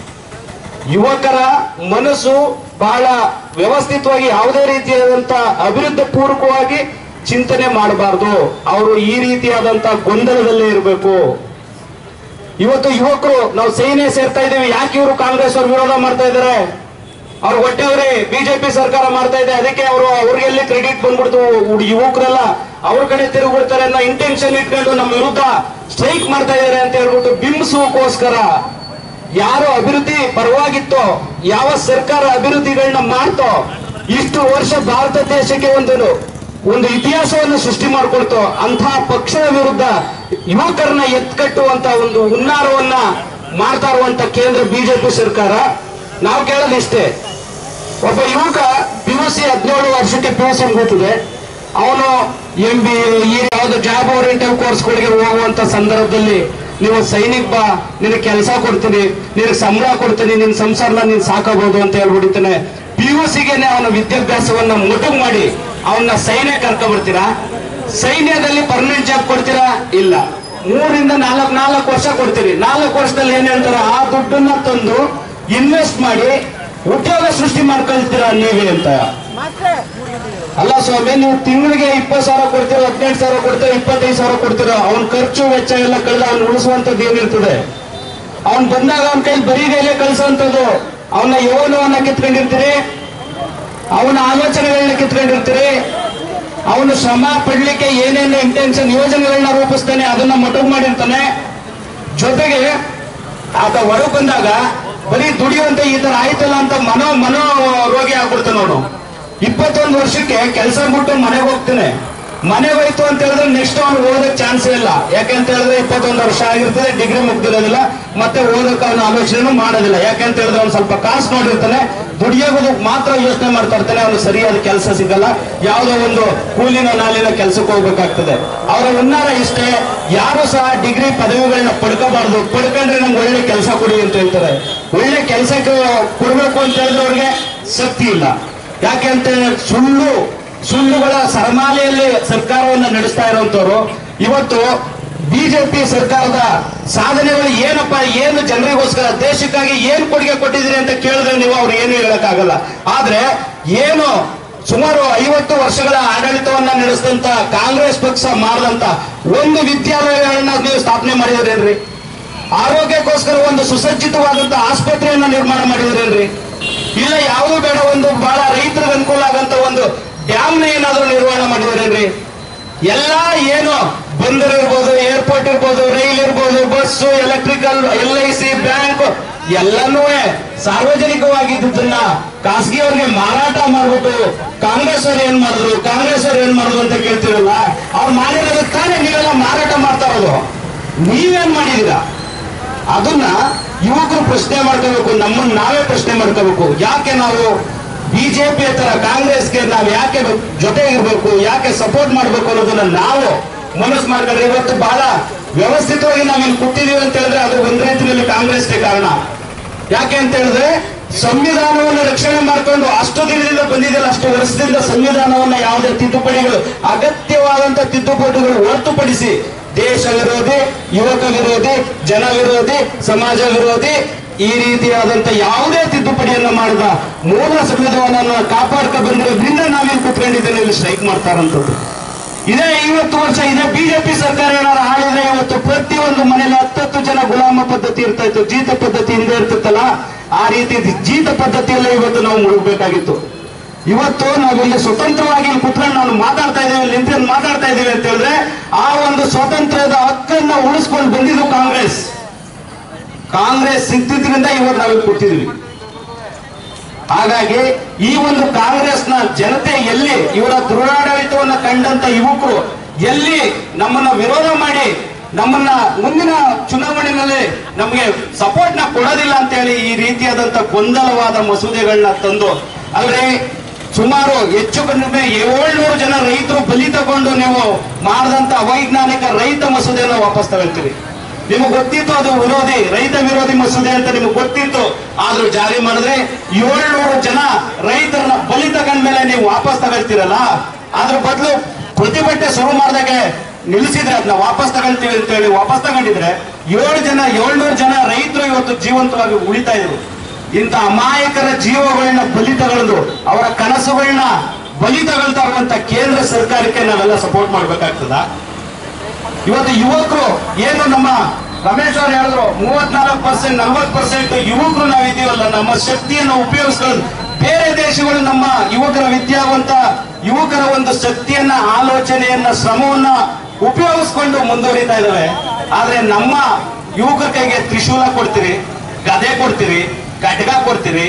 ಯುವಕರ ಮನಸ್ಸು ಬಹಳ ವ್ಯವಸ್ಥಿತವಾಗಿ ಯಾವುದೇ ರೀತಿಯಾದಂತ ಅಭಿವೃದ್ಧಿ ಪೂರ್ವಕವಾಗಿ ಚಿಂತನೆ ಮಾಡಬಾರ್ದು ಅವರು ಈ ರೀತಿಯಾದಂತ ಗೊಂದಲದಲ್ಲೇ ಇರಬೇಕು ಇವತ್ತು ಯುವಕರು ನಾವು ಸೇನೆ ಸೇರ್ತಾ ಇದೀವಿ ಯಾಕೆ ಇವರು ಕಾಂಗ್ರೆಸ್ ಅವ್ರು ವಿರೋಧ ಮಾಡ್ತಾ ಇದ್ದಾರೆ ಅವ್ರು ಹೊಟ್ಟೆವ್ರಿ ಬಿಜೆಪಿ ಸರ್ಕಾರ ಮಾಡ್ತಾ ಇದೆ ಅದಕ್ಕೆ ಅವರು ಅವ್ರಿಗೆಲ್ಲಿ ಕ್ರೆಡಿಟ್ ಬಂದ್ಬಿಡ್ತು ಹುಡ್- ಯುವಕರೆಲ್ಲ ಅವ್ರ ಕಡೆ ತಿರುಗ್ಬಿಡ್ತಾರೆ ಅನ್ನೋ ಇಂಟೆನ್ಷನ್ ಇಟ್ಕೊಂಡು ನಮ್ಮ ವಿರುದ್ಧ ಸ್ಟ್ರೈಕ್ ಮಾಡ್ತಾ ಇದ್ದಾರೆ ಅಂತ ಹೇಳ್ಬಿಟ್ಟು ಬಿಂಬಿಸೋಕೋಸ್ಕರ ಯಾರು ಅಭಿವೃದ್ಧಿ ಪರವಾಗಿತ್ತೋ ಯಾವ ಸರ್ಕಾರ ಅಭಿವೃದ್ಧಿಗಳನ್ನ ಮಾಡ್ತೋ ಇಷ್ಟು ವರ್ಷ ಭಾರತ ದೇಶಕ್ಕೆ ಒಂದು ಒಂದು ಇತಿಹಾಸವನ್ನು ಸೃಷ್ಟಿ ಮಾಡಿಕೊಡ್ತು ಅಂತಹ ಪಕ್ಷದ ವಿರುದ್ಧ ಯುವಕರನ್ನ ಎತ್ಕಟ್ಟುವಂತ ಒಂದು ಹುನ್ನಾರವನ್ನ ಮಾಡ್ತಾ ಇರುವಂತ ಕೇಂದ್ರ ಬಿಜೆಪಿ ಸರ್ಕಾರ ನಾವು ಕೇಳೋದು ಇಷ್ಟೇ ಒಬ್ಬ ಯುವಕ ಪಿ ಯು ಸಿ ಹದಿನೇಳು ವರ್ಷಕ್ಕೆ ಪಿ ಯು ಸಿ ಮುಗಿದಿದೆ ಅವನು ಎಂ ಬಿ ಈ ಯಾವ್ದು ಜಾಬ್ ಓರಿಯೆಂಟೆಡ್ ಕೋರ್ಸ್ಗಳಿಗೆ ಹೋಗುವಂತ ಸಂದರ್ಭದಲ್ಲಿ ನೀವು ಸೈನಿಕ್ ಬಾ ನಿನಗೆ ಕೆಲಸ ಕೊಡ್ತೀನಿ ನಿನಗೆ ಸಂಬಳ ಕೊಡ್ತೀನಿ ನಿನ್ ಸಂಸಾರನ ನೀನ್ ಸಾಕಬಹುದು ಅಂತ ಹೇಳ್ಬಿಡ್ತಾನೆ ಪಿ ಯು ಸಿಗೆನೆ ಅವನ ವಿದ್ಯಾಭ್ಯಾಸವನ್ನ ಮುಟುಗು ಮಾಡಿ ಅವನ್ನ ಸೈನ್ಯ ಕರ್ಕೊಂಡ್ ಬರ್ತೀರಾ ಸೈನ್ಯದಲ್ಲಿ ಪರ್ಮನೆಂಟ್ ಜಾಬ್ ಕೊಡ್ತೀರಾ ಇಲ್ಲ ಮೂರಿಂದ ನಾಲ್ಕು ನಾಲ್ಕು ವರ್ಷ ಕೊಡ್ತೀರಿ ನಾಲ್ಕು ವರ್ಷದಲ್ಲಿ ಏನ್ ಹೇಳ್ತಾರೆ ಆ ದುಡ್ಡನ್ನ ತಂದು ಇನ್ವೆಸ್ಟ್ ಮಾಡಿ ಉದ್ಯೋಗ ಸೃಷ್ಟಿ ಮಾಡ್ಕೊಳ್ತೀರಾ ನೀವೇ ಅಂತ ಅಲ್ಲ ಸ್ವಾಮಿ ನೀವು ತಿಂಗಳಿಗೆ ಇಪ್ಪತ್ತು ಸಾವಿರ ಕೊಡ್ತೀರೋ ಹದಿನೆಂಟು ಸಾವಿರ ಕೊಡ್ತೀರೋ ಇಪ್ಪತ್ತೈದು ಸಾವಿರ ಕೊಡ್ತೀರೋ ಅವ್ನ ಖರ್ಚು ವೆಚ್ಚ ಎಲ್ಲ ಕಳೆದ ಅವ್ನು ಉಳಿಸುವಂತದ್ದು ಏನಿರ್ತದೆ ಅವ್ನ್ ಬಂದಾಗ ಅವನ ಕೈಲಿ ಬರೀ ಕೈಲೇ ಕಳಿಸುವಂತದ್ದು ಅವನ ಯೌವನವನ್ನ ಕಿತ್ಕೊಂಡಿರ್ತೀರಿ ಅವನ ಆಲೋಚನೆಗಳನ್ನ ಕಿತ್ಕೊಂಡಿರ್ತೀರಿ ಅವನು ಶ್ರಮ ಪಡ್ಲಿಕ್ಕೆ ಏನೇನು ಇಂಟೆನ್ಷನ್ ಯೋಜನೆಗಳನ್ನ ರೂಪಿಸ್ತಾನೆ ಅದನ್ನ ಮೊಟಕು ಮಾಡಿರ್ತಾನೆ ಜೊತೆಗೆ ಆತ ಹೊರಗೆ ಬಂದಾಗ ಬರೀ ದುಡಿಯುವಂತ ಈ ತರ ಆಯ್ತಲ್ಲ ಅಂತ ಮನೋ ಮನೋ ರೋಗಿ ಆಗ್ಬಿಡ್ತಾನೆ ಅವನು ಇಪ್ಪತ್ತೊಂದು ವರ್ಷಕ್ಕೆ ಕೆಲಸ ಬಿಟ್ಟು ಮನೆಗೆ ಹೋಗ್ತಾನೆ ಮನೆಗೆ ಹೋಯ್ತು ಅಂತ ಹೇಳಿದ್ರೆ ನೆಕ್ಸ್ಟ್ ಅವ್ನು ಓದಕ್ ಚಾನ್ಸ್ ಇಲ್ಲ ಯಾಕೆಂತ ಹೇಳಿದ್ರೆ ಇಪ್ಪತ್ತೊಂದು ವರ್ಷ ಆಗಿರ್ತದೆ ಡಿಗ್ರಿ ಮುಗ್ದಿರೋದಿಲ್ಲ ಮತ್ತೆ ಓದಕ್ ಅವನ ಆಲೋಚನೆ ಮಾಡೋದಿಲ್ಲ ಯಾಕೆಂತ ಹೇಳಿದ್ರೆ ಅವ್ನು ಸ್ವಲ್ಪ ಕಾಸು ನೋಡಿರ್ತಾನೆ ದುಡಿಯೋದು ಮಾತ್ರ ಯೋಚನೆ ಮಾಡ್ತಾ ಇರ್ತಾನೆ ಅವನು ಸರಿಯಾದ ಕೆಲಸ ಸಿಗಲ್ಲ ಯಾವುದೋ ಒಂದು ಕೂಲಿನ ನಾಲಿನ ಕೆಲಸಕ್ಕೆ ಹೋಗ್ಬೇಕಾಗ್ತದೆ ಅವರ ಹುನ್ನಾರ ಇಷ್ಟೇ ಯಾರು ಸಹ ಡಿಗ್ರಿ ಪದವಿಗಳನ್ನ ಪಡ್ಕೋಬಾರ್ದು ಪಡ್ಕೊಂಡ್ರೆ ನಮ್ಗೆ ಒಳ್ಳೆ ಕೆಲಸ ಕೊಡಿ ಅಂತ ಹೇಳ್ತಾರೆ ಒಳ್ಳೆ ಕೆಲಸಕ್ಕೆ ಕೊಡ್ಬೇಕು ಅಂತ ಹೇಳಿದ್ರೆ ಅವ್ರಿಗೆ ಶಕ್ತಿ ಇಲ್ಲ ಯಾಕೆ ಅಂತ ಹೇಳಿದ್ರೆ ಸುಳ್ಳು ಸುಳ್ಳುಗಳ ಸರಮಾಲೆಯಲ್ಲಿ ಸರ್ಕಾರವನ್ನ ನಡೆಸ್ತಾ ಇರುವಂತವ್ರು ಇವತ್ತು ಬಿಜೆಪಿ ಸರ್ಕಾರದ ಸಾಧನೆಗಳು ಏನಪ್ಪ ಏನು ಜನರಿಗೋಸ್ಕರ ದೇಶಕ್ಕಾಗಿ ಏನು ಕೊಡುಗೆ ಕೊಟ್ಟಿದ್ದೀರಿ ಅಂತ ಕೇಳಿದ್ರೆ ನೀವು ಅವ್ರು ಏನು ಹೇಳಕ್ಕಾಗಲ್ಲ ಆದ್ರೆ ಏನು ಸುಮಾರು ಐವತ್ತು ವರ್ಷಗಳ ಆಡಳಿತವನ್ನ ನಡೆಸಿದಂತ ಕಾಂಗ್ರೆಸ್ ಪಕ್ಷ ಮಾಡಿದಂತ ಒಂದು ವಿದ್ಯಾಲಯಗಳನ್ನ ನೀವು ಸ್ಥಾಪನೆ ಮಾಡಿದ್ರೇನ್ರಿ ಆರೋಗ್ಯಕ್ಕೋಸ್ಕರ ಒಂದು ಸುಸಜ್ಜಿತವಾದಂತ ಆಸ್ಪತ್ರೆಯನ್ನ ನಿರ್ಮಾಣ ಮಾಡಿದ್ರೇನ್ರಿ ಇಲ್ಲ ಯಾವುದು ಬೇಡ ಒಂದು ಬಹಳ ರೈತರಿಗೆ ಅನುಕೂಲ ಆಗಂತ ಒಂದು ಡ್ಯಾಮ್ ನ ಏನಾದ್ರೂ ನಿರ್ವಹಣೆ ಮಾಡಿದ್ರೇನ್ರಿ ಎಲ್ಲ ಏನು ಬಂದರ್ ಇರ್ಬೋದು ಏರ್ಪೋರ್ಟ್ ಇರ್ಬೋದು ರೈಲ್ ಇರ್ಬೋದು bus electrical L I C bank ಎಲ್ಲನೂ ಸಾರ್ವಜನಿಕವಾಗಿದ್ದನ್ನ ಖಾಸಗಿಯವರಿಗೆ ಮಾರಾಟ ಮಾಡ್ಬಿಟ್ಟು ಕಾಂಗ್ರೆಸ್ ಅವ್ರು ಏನ್ ಮಾಡಿದ್ರು ಕಾಂಗ್ರೆಸ್ ಅವ್ರು ಏನ್ ಮಾಡಿದ್ರು ಅಂತ ಕೇಳ್ತಿರಲ್ಲ ಅವ್ರು ಮಾಡಿರೋದಕ್ಕೆ ತಾನೇ ನೀವೆಲ್ಲ ಮಾರಾಟ ಮಾಡ್ತಾ ಇರೋದು ನೀವೇನ್ ಮಾಡಿದೀರಾ ಅದನ್ನ ಯುವಕರು ಪ್ರಶ್ನೆ ಮಾಡ್ಕೋಬೇಕು ನಮ್ಮನ್ನ ನಾವೇ ಪ್ರಶ್ನೆ ಮಾಡ್ಕೋಬೇಕು ಯಾಕೆ ನಾವು ಬಿಜೆಪಿ ತರ ಕಾಂಗ್ರೆಸ್ಗೆ ನಾವು ಯಾಕೆ ಜೊತೆ ಇರಬೇಕು ಯಾಕೆ ಸಪೋರ್ಟ್ ಮಾಡಬೇಕು ಅನ್ನೋದನ್ನ ನಾವು ಮನಸ್ಸು ಮಾಡ್ಕೊಂಡ್ರೆ ಇವತ್ತು ಬಹಳ ವ್ಯವಸ್ಥಿತವಾಗಿ ನಾವು ಇಲ್ಲಿ ಕೊಟ್ಟಿದೀವಿ ಅಂತ ಹೇಳಿದ್ರೆ ಅದು ಒಂದ್ ರೀತಿಯಲ್ಲಿ ಕಾಂಗ್ರೆಸ್ಗೆ ಕಾರಣ ಯಾಕೆ ಅಂತ ಹೇಳಿದ್ರೆ ಸಂವಿಧಾನವನ್ನು ರಕ್ಷಣೆ ಮಾಡ್ಕೊಂಡು ಅಷ್ಟು ದಿನದಿಂದ ಬಂದಿದೆಯಲ್ಲ ಅಷ್ಟು ವರ್ಷದಿಂದ ಸಂವಿಧಾನವನ್ನ ಯಾವುದೇ ತಿದ್ದುಪಡಿಗಳು ಅಗತ್ಯವಾದಂತ ತಿದ್ದುಪಡಿಗಳು ಹೊರತುಪಡಿಸಿ ದೇಶ ವಿರೋಧಿ ಯುವಕ ವಿರೋಧಿ ಜನ ವಿರೋಧಿ ಸಮಾಜ ವಿರೋಧಿ ಈ ರೀತಿಯಾದಂತ ಯಾವುದೇ ತಿದ್ದುಪಡಿಯನ್ನ ಮಾಡಿದ ಮೂಲ ಸಂವಿಧಾನವನ್ನು ಕಾಪಾಡ್ಕ ಬಂದಿರೋದ್ರಿಂದ ನಾವೇನು ಕುತ್ಕೊಂಡಿದ್ದೇನೆ ಇಲ್ಲಿ ಸ್ಟ್ರೈಕ್ ಮಾಡ್ತಾರಂತದ್ದು ಇದೇ ಐವತ್ತು ವರ್ಷ ಇದೇ ಬಿಜೆಪಿ ಸರ್ಕಾರ ಏನಾದ್ರು ಆಳಿದ್ರೆ ಇವತ್ತು ಪ್ರತಿಯೊಂದು ಮನೇಲಿ ಹತ್ತತ್ತು ಜನ ಗುಲಾಮ ಪದ್ಧತಿ ಇರ್ತಾ ಇತ್ತು ಜೀತ ಪದ್ಧತಿ ಹಿಂದೆ ಇರ್ತಿತ್ತಲ್ಲ ಆ ರೀತಿ ಜೀತ ಪದ್ಧತಿಯಲ್ಲೇ ಇವತ್ತು ನಾವು ಮುಳುಗಬೇಕಾಗಿತ್ತು ಇವತ್ತು ನಾವಿಲ್ಲಿ ಸ್ವತಂತ್ರವಾಗಿ ಇಲ್ಲಿ ಕುತ್ಕೊಂಡು ನಾವು ಮಾತಾಡ್ತಾ ಇದ್ದೀವಿ ಇಲ್ಲಿ ನಿಂತ್ಕೊಂಡು ಮಾತಾಡ್ತಾ ಇದ್ದೀವಿ ಅಂತ ಹೇಳಿದ್ರೆ ಆ ಒಂದು ಸ್ವಾತಂತ್ರ್ಯದ ಹಕ್ಕನ್ನ ಉಳಿಸ್ಕೊಂಡು ಬಂದಿದ್ದು ಕಾಂಗ್ರೆಸ್ ಕಾಂಗ್ರೆಸ್ ಸಿಕ್ತಿದ್ರಿಂದ ಇವತ್ತು ನಾವು ಇಲ್ಲಿ ಕೂತಿದ್ವಿ ಹಾಗಾಗಿ ಈ ಒಂದು ಕಾಂಗ್ರೆಸ್ನ ಜನತೆ ಎಲ್ಲಿ ಇವರ ದುರಾಡಳಿತವನ್ನ ಕಂಡಂತ ಯುವಕರು ಎಲ್ಲಿ ನಮ್ಮನ್ನ ವಿರೋಧ ಮಾಡಿ ನಮ್ಮನ್ನ ಮುಂದಿನ ಚುನಾವಣೆಯಲ್ಲಿ ನಮಗೆ ಸಪೋರ್ಟ್ ನ ಕೊಡೋದಿಲ್ಲ ಅಂತ ಹೇಳಿ ಈ ರೀತಿಯಾದಂತ ಗೊಂದಲವಾದ ಮಸೂದೆಗಳನ್ನ ತಂದು ಅಲ್ರಿ ಸುಮಾರು ಹೆಚ್ಚು ಕಡಿಮೆ ಏಳ್ನೂರು ಜನ ರೈತರು ಬಲಿ ತಗೊಂಡು ನೀವು ಮಾಡಿದಂತ ಅವೈಜ್ಞಾನಿಕ ರೈತ ಮಸೂದೆಯನ್ನು ವಾಪಸ್ ತಗೊಳ್ತೀವಿ ನಿಮಗೆ ಗೊತ್ತಿತ್ತು ಅದು ವಿರೋಧಿ ರೈತ ವಿರೋಧಿ ಮಸೂದೆ ಅಂತ ನಿಮಗೆ ಗೊತ್ತಿತ್ತು ಆದ್ರೂ ಜಾರಿ ಮಾಡಿದ್ರೆ ಏಳ್ನೂರು ಜನ ರೈತರನ್ನ ಬಲಿ ತಗೊಂಡ್ಮೇಲೆ ನೀವು ವಾಪಸ್ ತಗೊಳ್ತೀರಲ್ಲ ಅದ್ರ ಬದಲು ಪ್ರತಿಭಟನೆ ಶುರು ಮಾಡಿದಾಗೆ ನಿಲ್ಲಿಸಿದ್ರೆ ಅದನ್ನ ವಾಪಸ್ ತಗೊಳ್ತೀವಿ ಅಂತ ಹೇಳಿ ವಾಪಸ್ ತಗೊಂಡಿದ್ರೆ ಏಳು ಜನ ಏಳ್ನೂರು ಜನ ರೈತರು ಇವತ್ತು ಜೀವಂತವಾಗಿ ಉಳಿತಾ ಇದ್ರು ಇಂಥ ಅಮಾಯಕರ ಜೀವಗಳನ್ನ ಬಲಿ ತಗೊಳ್ಳೋದು ಅವರ ಕನಸುಗಳನ್ನ ಬಲಿ ತಗೊಳ್ತಾ ಇರುವಂತ ಕೇಂದ್ರ ಸರ್ಕಾರಕ್ಕೆ ನಾವೆಲ್ಲ ಸಪೋರ್ಟ್ ಮಾಡ್ಬೇಕಾಗ್ತದ ಇವತ್ತು ಯುವಕರು ಏನು ನಮ್ಮ ರಮೇಶ್ ಅವ್ರು ಹೇಳಿದ್ರು ಮೂವತ್ನಾಲ್ಕು ಪರ್ಸೆಂಟ್ ನಲ್ವತ್ತು ಪರ್ಸೆಂಟ್ ಯುವಕರು ನಾವಿದ್ದೀವಲ್ಲ ನಮ್ಮ ಶಕ್ತಿಯನ್ನು ಉಪಯೋಗಿಸ್ಕೊಂಡು ಬೇರೆ ದೇಶಗಳು ನಮ್ಮ ಯುವಕರ ವಿದ್ಯಾವಂತ ಯುವಕರ ಒಂದು ಶಕ್ತಿಯನ್ನ ಆಲೋಚನೆಯನ್ನ ಶ್ರಮವನ್ನ ಉಪಯೋಗಿಸ್ಕೊಂಡು ಮುಂದುವರಿತಾ ಇದಾವೆ ಆದ್ರೆ ನಮ್ಮ ಯುವಕರ ಕೈಗೆ ತ್ರಿಶೂಲ ಕೊಡ್ತೀರಿ ಗದೆ ಕೊಡ್ತೀರಿ ಖಡ್ಗ ಕೊಡ್ತೀರಿ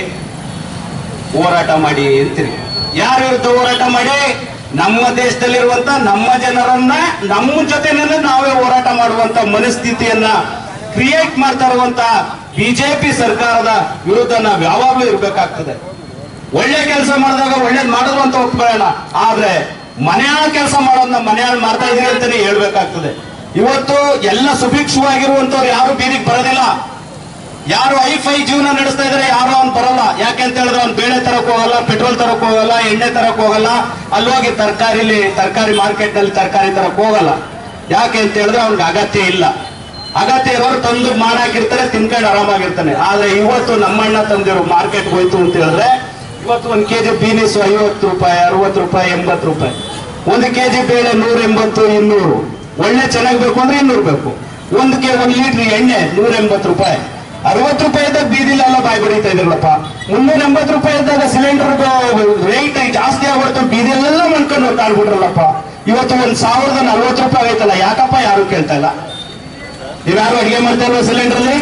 ಹೋರಾಟ ಮಾಡಿ ಅಂತೀರಿ ಯಾರ ವಿರುದ್ಧ ಹೋರಾಟ ಮಾಡಿ ನಮ್ಮ ದೇಶದಲ್ಲಿರುವಂತ ನಮ್ಮ ಜನರನ್ನ ನಮ್ಮ ಜೊತೆನಲ್ಲಿ ನಾವೇ ಹೋರಾಟ ಮಾಡುವಂತ ಮನಸ್ಥಿತಿಯನ್ನ ಕ್ರಿಯೇಟ್ ಮಾಡ್ತಾ ಇರುವಂತ ಬಿಜೆಪಿ ಸರ್ಕಾರದ ವಿರುದ್ಧ ನಾವು ಯಾವಾಗ್ಲೂ ಇರ್ಬೇಕಾಗ್ತದೆ ಒಳ್ಳೆ ಕೆಲಸ ಮಾಡಿದಾಗ ಒಳ್ಳೇದ್ ಮಾಡಿದ್ರು ಅಂತ ಒಪ್ಕೊಳ್ಳೋಣ ಆದ್ರೆ ಮನೆಯಾಳ ಕೆಲಸ ಮಾಡೋದನ್ನ ಮನೆಯಾಳ ಮಾಡ್ತಾ ಇದೀರಿ ಅಂತಾನೆ ಹೇಳ್ಬೇಕಾಗ್ತದೆ ಇವತ್ತು ಎಲ್ಲ ಸುಭಿಕ್ಷವಾಗಿರುವಂತವ್ರು ಯಾರು ಬೀದಿಗೆ ಬರೋದಿಲ್ಲ ಯಾರು ಐ ಫೈ ಜೀವನ ನಡೆಸ್ತಾ ಇದಾರೆ ಯಾರು ಅವ್ನು ಬರಲ್ಲ ಯಾಕೆ ಅಂತ ಹೇಳಿದ್ರೆ ಅವ್ನು ಬೇಳೆ ತರಕ್ ಹೋಗಲ್ಲ ಪೆಟ್ರೋಲ್ ತರಕ್ ಹೋಗಲ್ಲ ಎಣ್ಣೆ ತರಕ್ ಹೋಗಲ್ಲ ಅಲ್ಲಿ ಹೋಗಿ ತರಕಾರಿಲಿ ತರಕಾರಿ ಮಾರ್ಕೆಟ್ ನಲ್ಲಿ ತರಕಾರಿ ತರಕ್ ಹೋಗಲ್ಲ ಯಾಕೆ ಅಂತ ಹೇಳಿದ್ರೆ ಅವ್ನಿಗೆ ಅಗತ್ಯ ಇಲ್ಲ ಅಗತ್ಯ ಇರೋರು ತಂದು ಮಾಡಾಕಿರ್ತಾರೆ ತಿನ್ಕೊಂಡು ಆರಾಮಾಗಿರ್ತಾನೆ ಆದ್ರೆ ಇವತ್ತು ನಮ್ಮಣ್ಣ ತಂದಿರೋ ಮಾರ್ಕೆಟ್ ಹೋಯ್ತು ಅಂತ ಹೇಳಿದ್ರೆ ಇವತ್ತು ಒಂದ್ ಕೆಜಿ ಬೀನೀಸು ಐವತ್ತು ರೂಪಾಯಿ ಅರವತ್ತು ರೂಪಾಯಿ ಎಂಬತ್ತು ರೂಪಾಯಿ ಒಂದು ಕೆಜಿ ಬೇಳೆ ನೂರ ಎಂಬತ್ತು ಇನ್ನೂರು ಒಳ್ಳೆ ಚೆನ್ನಾಗಿ ಬೇಕು ಅಂದ್ರೆ ಇನ್ನೂರು ಬೇಕು ಒಂದು ಕೆ ಒಂದು ಲೀಟರ್ ಎಣ್ಣೆ ನೂರ ಎಂಬತ್ತು ರೂಪಾಯಿ ಅರವತ್ತು ರೂಪಾಯಿ ಇದ್ದಾಗ ಬೀದಿಲೆಲ್ಲ ಬಾಯಿ ಬಡಿತಾ ಇದ್ರಲ್ಲಪ್ಪ ಮುನ್ನೂರ ಎಂಬತ್ತು ರೂಪಾಯಿ ಇದ್ದಾಗ ಸಿಲಿಂಡರ್ ರೇಟ್ ಜಾಸ್ತಿ ಆಗ್ಬಿಡ್ತು ಬೀದಿಲೆಲ್ಲ ಮಾಡ್ಕೊಂಡು ಕಾಡ್ಬಿಟ್ರಲ್ಲಪ್ಪ ಇವತ್ತು ಒಂದ್ ಸಾವಿರದ ನಲ್ವತ್ತು ರೂಪಾಯಿ ಆಯ್ತಲ್ಲ ಯಾಕಪ್ಪ ಯಾರು ಕೇಳ್ತಾ ಇಲ್ಲ ನೀವ್ಯಾರು ಅಡಿಗೆ ಮಾಡ್ತಾ ಇಲ್ವಾ ಸಿಲಿಂಡರ್ ಅಲ್ಲಿ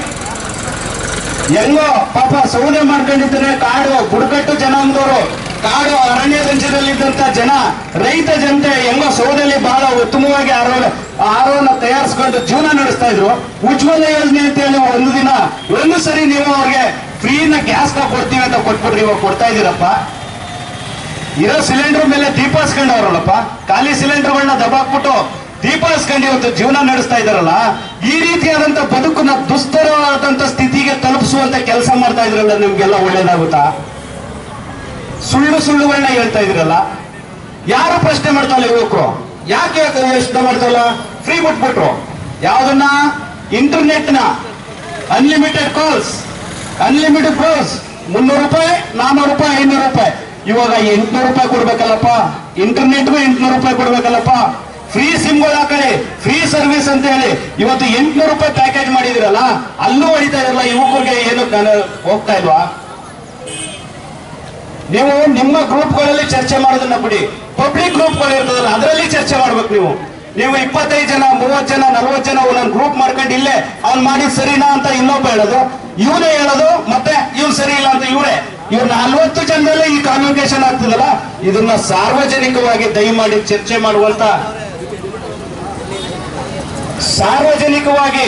ಹೆಂಗೋ ಪಾಪ ಸೌದೆ ಮಾಡ್ಕೊಂಡಿದ್ದಾರೆ ಕಾಡು ಬುಡಕಟ್ಟು ಜನಾಂಗದವರು ಕಾಡು ಅರಣ್ಯ ಸಂಚಯದಲ್ಲಿದ್ದಂತ ಜನ ರೈತ ಜನತೆ ಹೆಂಗೋ ಸೌದೆಯಲ್ಲಿ ಬಹಳ ಉತ್ತಮವಾಗಿ ಆರೋ ಆಹಾರವನ್ನ ತಯಾರಿಸ್ಕೊಂಡು ಜೀವನ ನಡೆಸ್ತಾ ಇದ್ರು ಉಜ್ವಲ ಯೋಜನೆ ಅಂತ ಹೇಳಿ ಒಂದು ದಿನ ಒಂದು ಸರಿ ನೀವು ಅವ್ರಿಗೆ ಫ್ರೀನ ಗ್ಯಾಸ್ ಕೊಡ್ತೀವಿ ಅಂತ ಕೊಟ್ಬಿಟ್ರಿ ಇವಾಗ ಕೊಡ್ತಾ ಇದೀರಪ್ಪ ಇರೋ ಸಿಲಿಂಡರ್ ಮೇಲೆ ದೀಪ ಹಚ್ಕೊಂಡವ್ರಲ್ಲಪ್ಪ ಖಾಲಿ ಸಿಲಿಂಡರ್ಗಳನ್ನ ದಬಾಕ್ಬಿಟ್ಟು ದೀಪ ಹಚ್ಕೊಂಡು ಇವತ್ತು ಜೀವನ ನಡೆಸ್ತಾ ಇದಾರಲ್ಲ ಈ ರೀತಿಯಾದಂತ ಬದುಕನ್ನ ದುಸ್ತರವಾದಂತ ಸ್ಥಿತಿಗೆ ತಲುಪಿಸುವಂತ ಕೆಲಸ ಮಾಡ್ತಾ ಇದ್ರಲ್ಲ ನಿಮ್ಗೆಲ್ಲ ಒಳ್ಳೇದಾಗುತ್ತಾ ಸುಳ್ಳು ಸುಳ್ಳುಗಳನ್ನ ಹೇಳ್ತಾ ಇದ್ರಲ್ಲ ಯಾರು ಪ್ರಶ್ನೆ ಮಾಡ್ತಾರಲ್ಲ ಯುವಕರು ಯಾಕೆ ಯೋಚನೆ ಮಾಡ್ತಾರಲ್ಲ ಫ್ರೀ ಬಿಟ್ಬಿಟ್ರು ಯಾವ್ದನ್ನ ಇಂಟರ್ನೆಟ್ ನ ಅನ್ಲಿಮಿಟೆಡ್ ಕಾಲ್ಸ್ ಅನ್ಲಿಮಿಟೆಡ್ ಕಾಲ್ಸ್ ಮುನ್ನೂರು ರೂಪಾಯಿ ನಾನ್ನೂರು ರೂಪಾಯಿ ಐನೂರು ರೂಪಾಯಿ ಇವಾಗ ಎಂಟ್ನೂರು ರೂಪಾಯಿ ಕೊಡ್ಬೇಕಲ್ಲಪ್ಪ ಇಂಟರ್ನೆಟ್ಗೂ ಎಂಟ್ನೂರು ರೂಪಾಯಿ ಕೊಡ್ಬೇಕಲ್ಲಪ್ಪ ಫ್ರೀ ಸಿಮ್ಗಳು ಹಾಕಳಿ ಫ್ರೀ ಸರ್ವಿಸ್ ಅಂತ ಹೇಳಿ ಇವತ್ತು ಎಂಟ್ನೂರು ರೂಪಾಯಿ ಪ್ಯಾಕೇಜ್ ಮಾಡಿದಿರಲ್ಲ ಅಲ್ಲೂ ಹೊಡಿತಾ ಇರಲ್ಲ ಯುವಕರಿಗೆ ಏನು ಕನ- ಹೋಗ್ತಾ ಇಲ್ವಾ ನೀವು ನಿಮ್ಮ ಗ್ರೂಪ್ಗಳಲ್ಲಿ ಚರ್ಚೆ ಮಾಡೋದನ್ನ ಬಿಡಿ ಪಬ್ಲಿಕ್ ಗ್ರೂಪ್ಗಳು ಇರ್ತದಲ್ಲ ಅದರಲ್ಲಿ ಚರ್ಚೆ ಮಾಡ್ಬೇಕು ನೀವು ನೀವು ಇಪ್ಪತ್ತೈದು ಜನ ಮೂವತ್ತು ಜನ ನಲ್ವತ್ತು ಜನ ಒಂದೊಂದು ಗ್ರೂಪ್ ಮಾಡ್ಕೊಂಡು ಇಲ್ಲೇ ಅವ್ನು ಮಾಡಿದ್ ಸರಿನಾ ಅಂತ ಇನ್ನೊಬ್ಬ ಹೇಳೋದು ಇವನೇ ಹೇಳೋದು ಮತ್ತೆ ಇವ್ನು ಸರಿ ಇಲ್ಲ ಅಂತ ಇವರೇ ಇವ್ರು ನಲ್ವತ್ತು ಜನದಲ್ಲೇ ಈ ಕಮ್ಯುನಿಕೇಶನ್ ಆಗ್ತದಲ್ಲ ಇದನ್ನ ಸಾರ್ವಜನಿಕವಾಗಿ ದಯಮಾಡಿ ಚರ್ಚೆ ಮಾಡುವಂತ ಸಾರ್ವಜನಿಕವಾಗಿ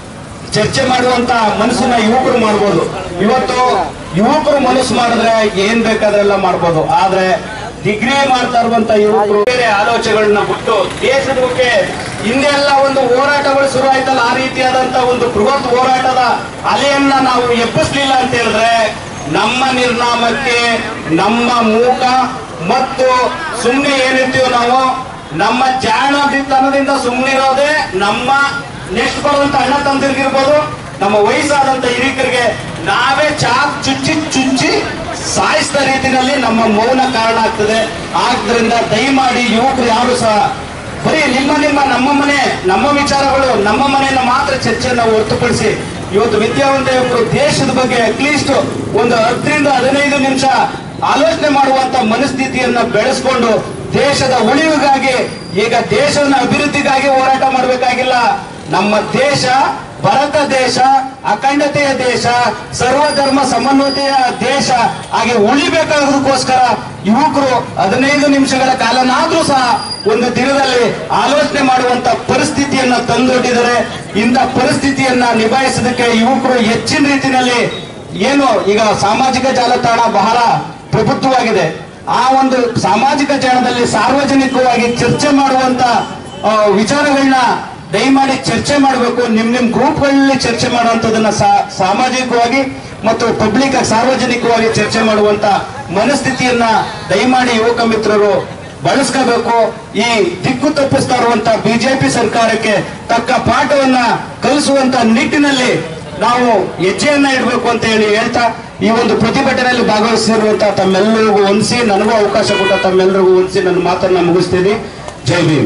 ಚರ್ಚೆ ಮಾಡುವಂತ ಮನಸ್ಸನ್ನ ಯುವಕರು ಮಾಡ್ಬೋದು ಇವತ್ತು ಯುವಕರು ಮನಸ್ಸು ಮಾಡಿದ್ರೆ ಏನ್ ಬೇಕಾದ್ರೆಲ್ಲ ಮಾಡ್ಬೋದು ಆದ್ರೆ ಡಿಗ್ರಿ ಮಾಡ್ತಾ ಇರುವಂತ ಯುವಕರು ಬೇರೆ ಆಲೋಚನೆಗಳನ್ನ ಬಿಟ್ಟು ದೇಶದ ಬಗ್ಗೆ ಹಿಂದೆಲ್ಲ ಒಂದು ಹೋರಾಟಗಳು ಶುರು ಆಯ್ತಲ್ಲ ಆ ರೀತಿಯಾದಂತ ಒಂದು ಬೃಹತ್ ಹೋರಾಟದ ಅಲೆಯನ್ನ ನಾವು ಎಬ್ಬಿಸ್ಲಿಲ್ಲ ಅಂತ ಹೇಳಿದ್ರೆ ನಮ್ಮ ನಿರ್ನಾಮಕ್ಕೆ ನಮ್ಮ ಮೂಕ ಮತ್ತು ಸುಮ್ಮನೆ ಏನಿರ್ತೀವೋ ನಾವು ನಮ್ಮ ಜಾಣತನದಿಂದ ಸುಮ್ಮನಿರೋದೇ ನಮ್ಮ ನೆಕ್ಸ್ಟ್ ಬರುವಂತ ಅಣ್ಣ ತಂದಿರ್ಗಿರ್ಬೋದು ನಮ್ಮ ವಯಸ್ಸಾದಂತ ಹಿರಿಕರಿಗೆ ನಾವೇ ಚಾಕ್ ಚುಚ್ಚಿ ಚುಚ್ಚಿ ಸಾಯಿಸಿದ ರೀತಿಯಲ್ಲಿ ನಮ್ಮ ಮೌನ ಕಾರಣ ಆಗ್ತದೆ ಆದ್ರಿಂದ ದಯಮಾಡಿ ಯುವಕರು ಯಾರು ಸಹ ಬರೀ ನಿಮ್ಮ ನಿಮ್ಮ ನಮ್ಮ ಮನೆ ನಮ್ಮ ವಿಚಾರಗಳು ನಮ್ಮ ಮನೆಯನ್ನ ಮಾತ್ರ ಚರ್ಚೆಯನ್ನು ಹೊರತುಪಡಿಸಿ ಇವತ್ತು ವಿದ್ಯಾವಂತ ಯುವಕರು ದೇಶದ ಬಗ್ಗೆ ಅಟ್ಲೀಸ್ಟ್ ಒಂದು ಹತ್ತರಿಂದ ಹದಿನೈದು ನಿಮಿಷ ಆಲೋಚನೆ ಮಾಡುವಂತ ಮನಸ್ಥಿತಿಯನ್ನ ಬೆಳೆಸ್ಕೊಂಡು ದೇಶದ ಉಳಿವಿಗಾಗಿ ಈಗ ದೇಶದ ಅಭಿವೃದ್ಧಿಗಾಗಿ ಹೋರಾಟ ಮಾಡಬೇಕಾಗಿಲ್ಲ ನಮ್ಮ ದೇಶ ಭಾರತ ದೇಶ ಅಖಂಡತೆಯ ದೇಶ ಸರ್ವಧರ್ಮ ಸಮನ್ವತೆಯ ದೇಶ ಹಾಗೆ ಉಳಿಬೇಕಾಗೋದಕ್ಕೋಸ್ಕರ ಯುವಕರು ಹದಿನೈದು ನಿಮಿಷಗಳ ಕಾಲನಾದ್ರೂ ಸಹ ಒಂದು ದಿನದಲ್ಲಿ ಆಲೋಚನೆ ಮಾಡುವಂತ ಪರಿಸ್ಥಿತಿಯನ್ನ ತಂದೊಡ್ಡಿದ್ದಾರೆ ಇಂಥ ಪರಿಸ್ಥಿತಿಯನ್ನ ನಿಭಾಯಿಸೋದಕ್ಕೆ ಯುವಕರು ಹೆಚ್ಚಿನ ರೀತಿಯಲ್ಲಿ ಏನು ಈಗ ಸಾಮಾಜಿಕ ಜಾಲತಾಣ ಬಹಳ ಪ್ರಬುದ್ಧವಾಗಿದೆ ಆ ಒಂದು ಸಾಮಾಜಿಕ ಜಾಲದಲ್ಲಿ ಸಾರ್ವಜನಿಕವಾಗಿ ಚರ್ಚೆ ಮಾಡುವಂತ ಆ, ವಿಚಾರಗಳನ್ನ ದಯಮಾಡಿ ಚರ್ಚೆ ಮಾಡಬೇಕು ನಿಮ್ ನಿಮ್ ಗ್ರೂಪ್ಗಳಲ್ಲಿ ಚರ್ಚೆ ಮಾಡುವಂತದನ್ನ ಸಾ- ಸಾಮಾಜಿಕವಾಗಿ ಮತ್ತು ಪಬ್ಲಿಕ್ ಸಾರ್ವಜನಿಕವಾಗಿ ಚರ್ಚೆ ಮಾಡುವಂತ ಮನಸ್ಥಿತಿಯನ್ನ ದಯಮಾಡಿ ಯುವಕ ಮಿತ್ರರು ಬಳಸ್ಕೋಬೇಕು ಈ ದಿಕ್ಕು ತಪ್ಪಿಸ್ತಾ ಇರುವಂತ ಬಿಜೆಪಿ ಸರ್ಕಾರಕ್ಕೆ ತಕ್ಕ ಪಾಠವನ್ನ ಕಲಿಸುವಂತ ನಿಟ್ಟಿನಲ್ಲಿ ನಾವು ಹೆಜ್ಜೆಯನ್ನ ಇಡಬೇಕು ಅಂತ ಹೇಳಿ ಹೇಳ್ತಾ ಈ ಒಂದು ಪ್ರತಿಭಟನೆಯಲ್ಲಿ ಭಾಗವಹಿಸಿರುವಂತಹ ತಮ್ಮೆಲ್ಲರಿಗೂ ಹೊಂದಿಸಿ ನನಗೂ ಅವಕಾಶ ಕೊಟ್ಟ ತಮ್ಮೆಲ್ಲರಿಗೂ ಹೊಂದಿಸಿ ನನ್ನ ಮಾತನ್ನ ಮುಗಿಸ್ತೀನಿ ಜೈ ಭೀಮ್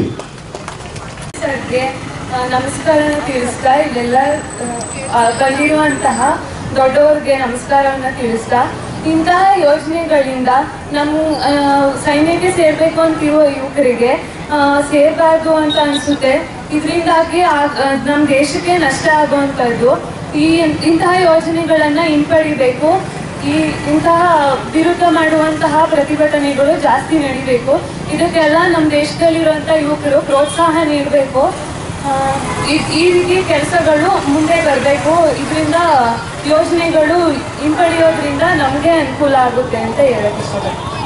ಸರ್ಗೆ ಆ, ನಮಸ್ಕಾರನ ತಿಳಿಸ್ತಾ ಇಲ್ಲೆಲ್ಲ ಆ, ಬಂದಿರುವಂತಹ ದೊಡ್ಡವ್ರಿಗೆ ನಮಸ್ಕಾರವನ್ನ ತಿಳಿಸ್ತಾ ಇಂತಹ ಯೋಜನೆಗಳಿಂದ ನಮ್ಮ ಆ, ಸೈನ್ಯಕ್ಕೆ ಸೇರ್ಬೇಕು ಅಂತಿರುವ ಯುವಕರಿಗೆ ಆ, ಸೇರ್ಬಾರ್ದು ಅಂತ ಅನ್ಸುತ್ತೆ ಇದರಿಂದಾಗಿ ನಮ್ಮ ದೇಶಕ್ಕೆ ನಷ್ಟ ಆಗುವಂಥದ್ದು ಈ ಇಂತಹ ಯೋಜನೆಗಳನ್ನು ಹಿಂಪಡಿಬೇಕು ಈ ಇಂತಹ ವಿರುದ್ಧ ಮಾಡುವಂತಹ ಪ್ರತಿಭಟನೆಗಳು ಜಾಸ್ತಿ ನಡಿಬೇಕು ಇದಕ್ಕೆಲ್ಲ ನಮ್ಮ ದೇಶದಲ್ಲಿರುವಂಥ ಯುವಕರು ಪ್ರೋತ್ಸಾಹ ನೀಡಬೇಕು ಈ ರೀತಿ ಕೆಲಸಗಳು ಮುಂದೆ ಬರಬೇಕು ಇದರಿಂದ ಯೋಜನೆಗಳು ಹಿಂಪಡೆಯೋದ್ರಿಂದ ನಮಗೆ ಅನುಕೂಲ ಆಗುತ್ತೆ ಅಂತ ಹೇಳಕ್ ಇಷ್ಟಪಡ್ತೀನಿ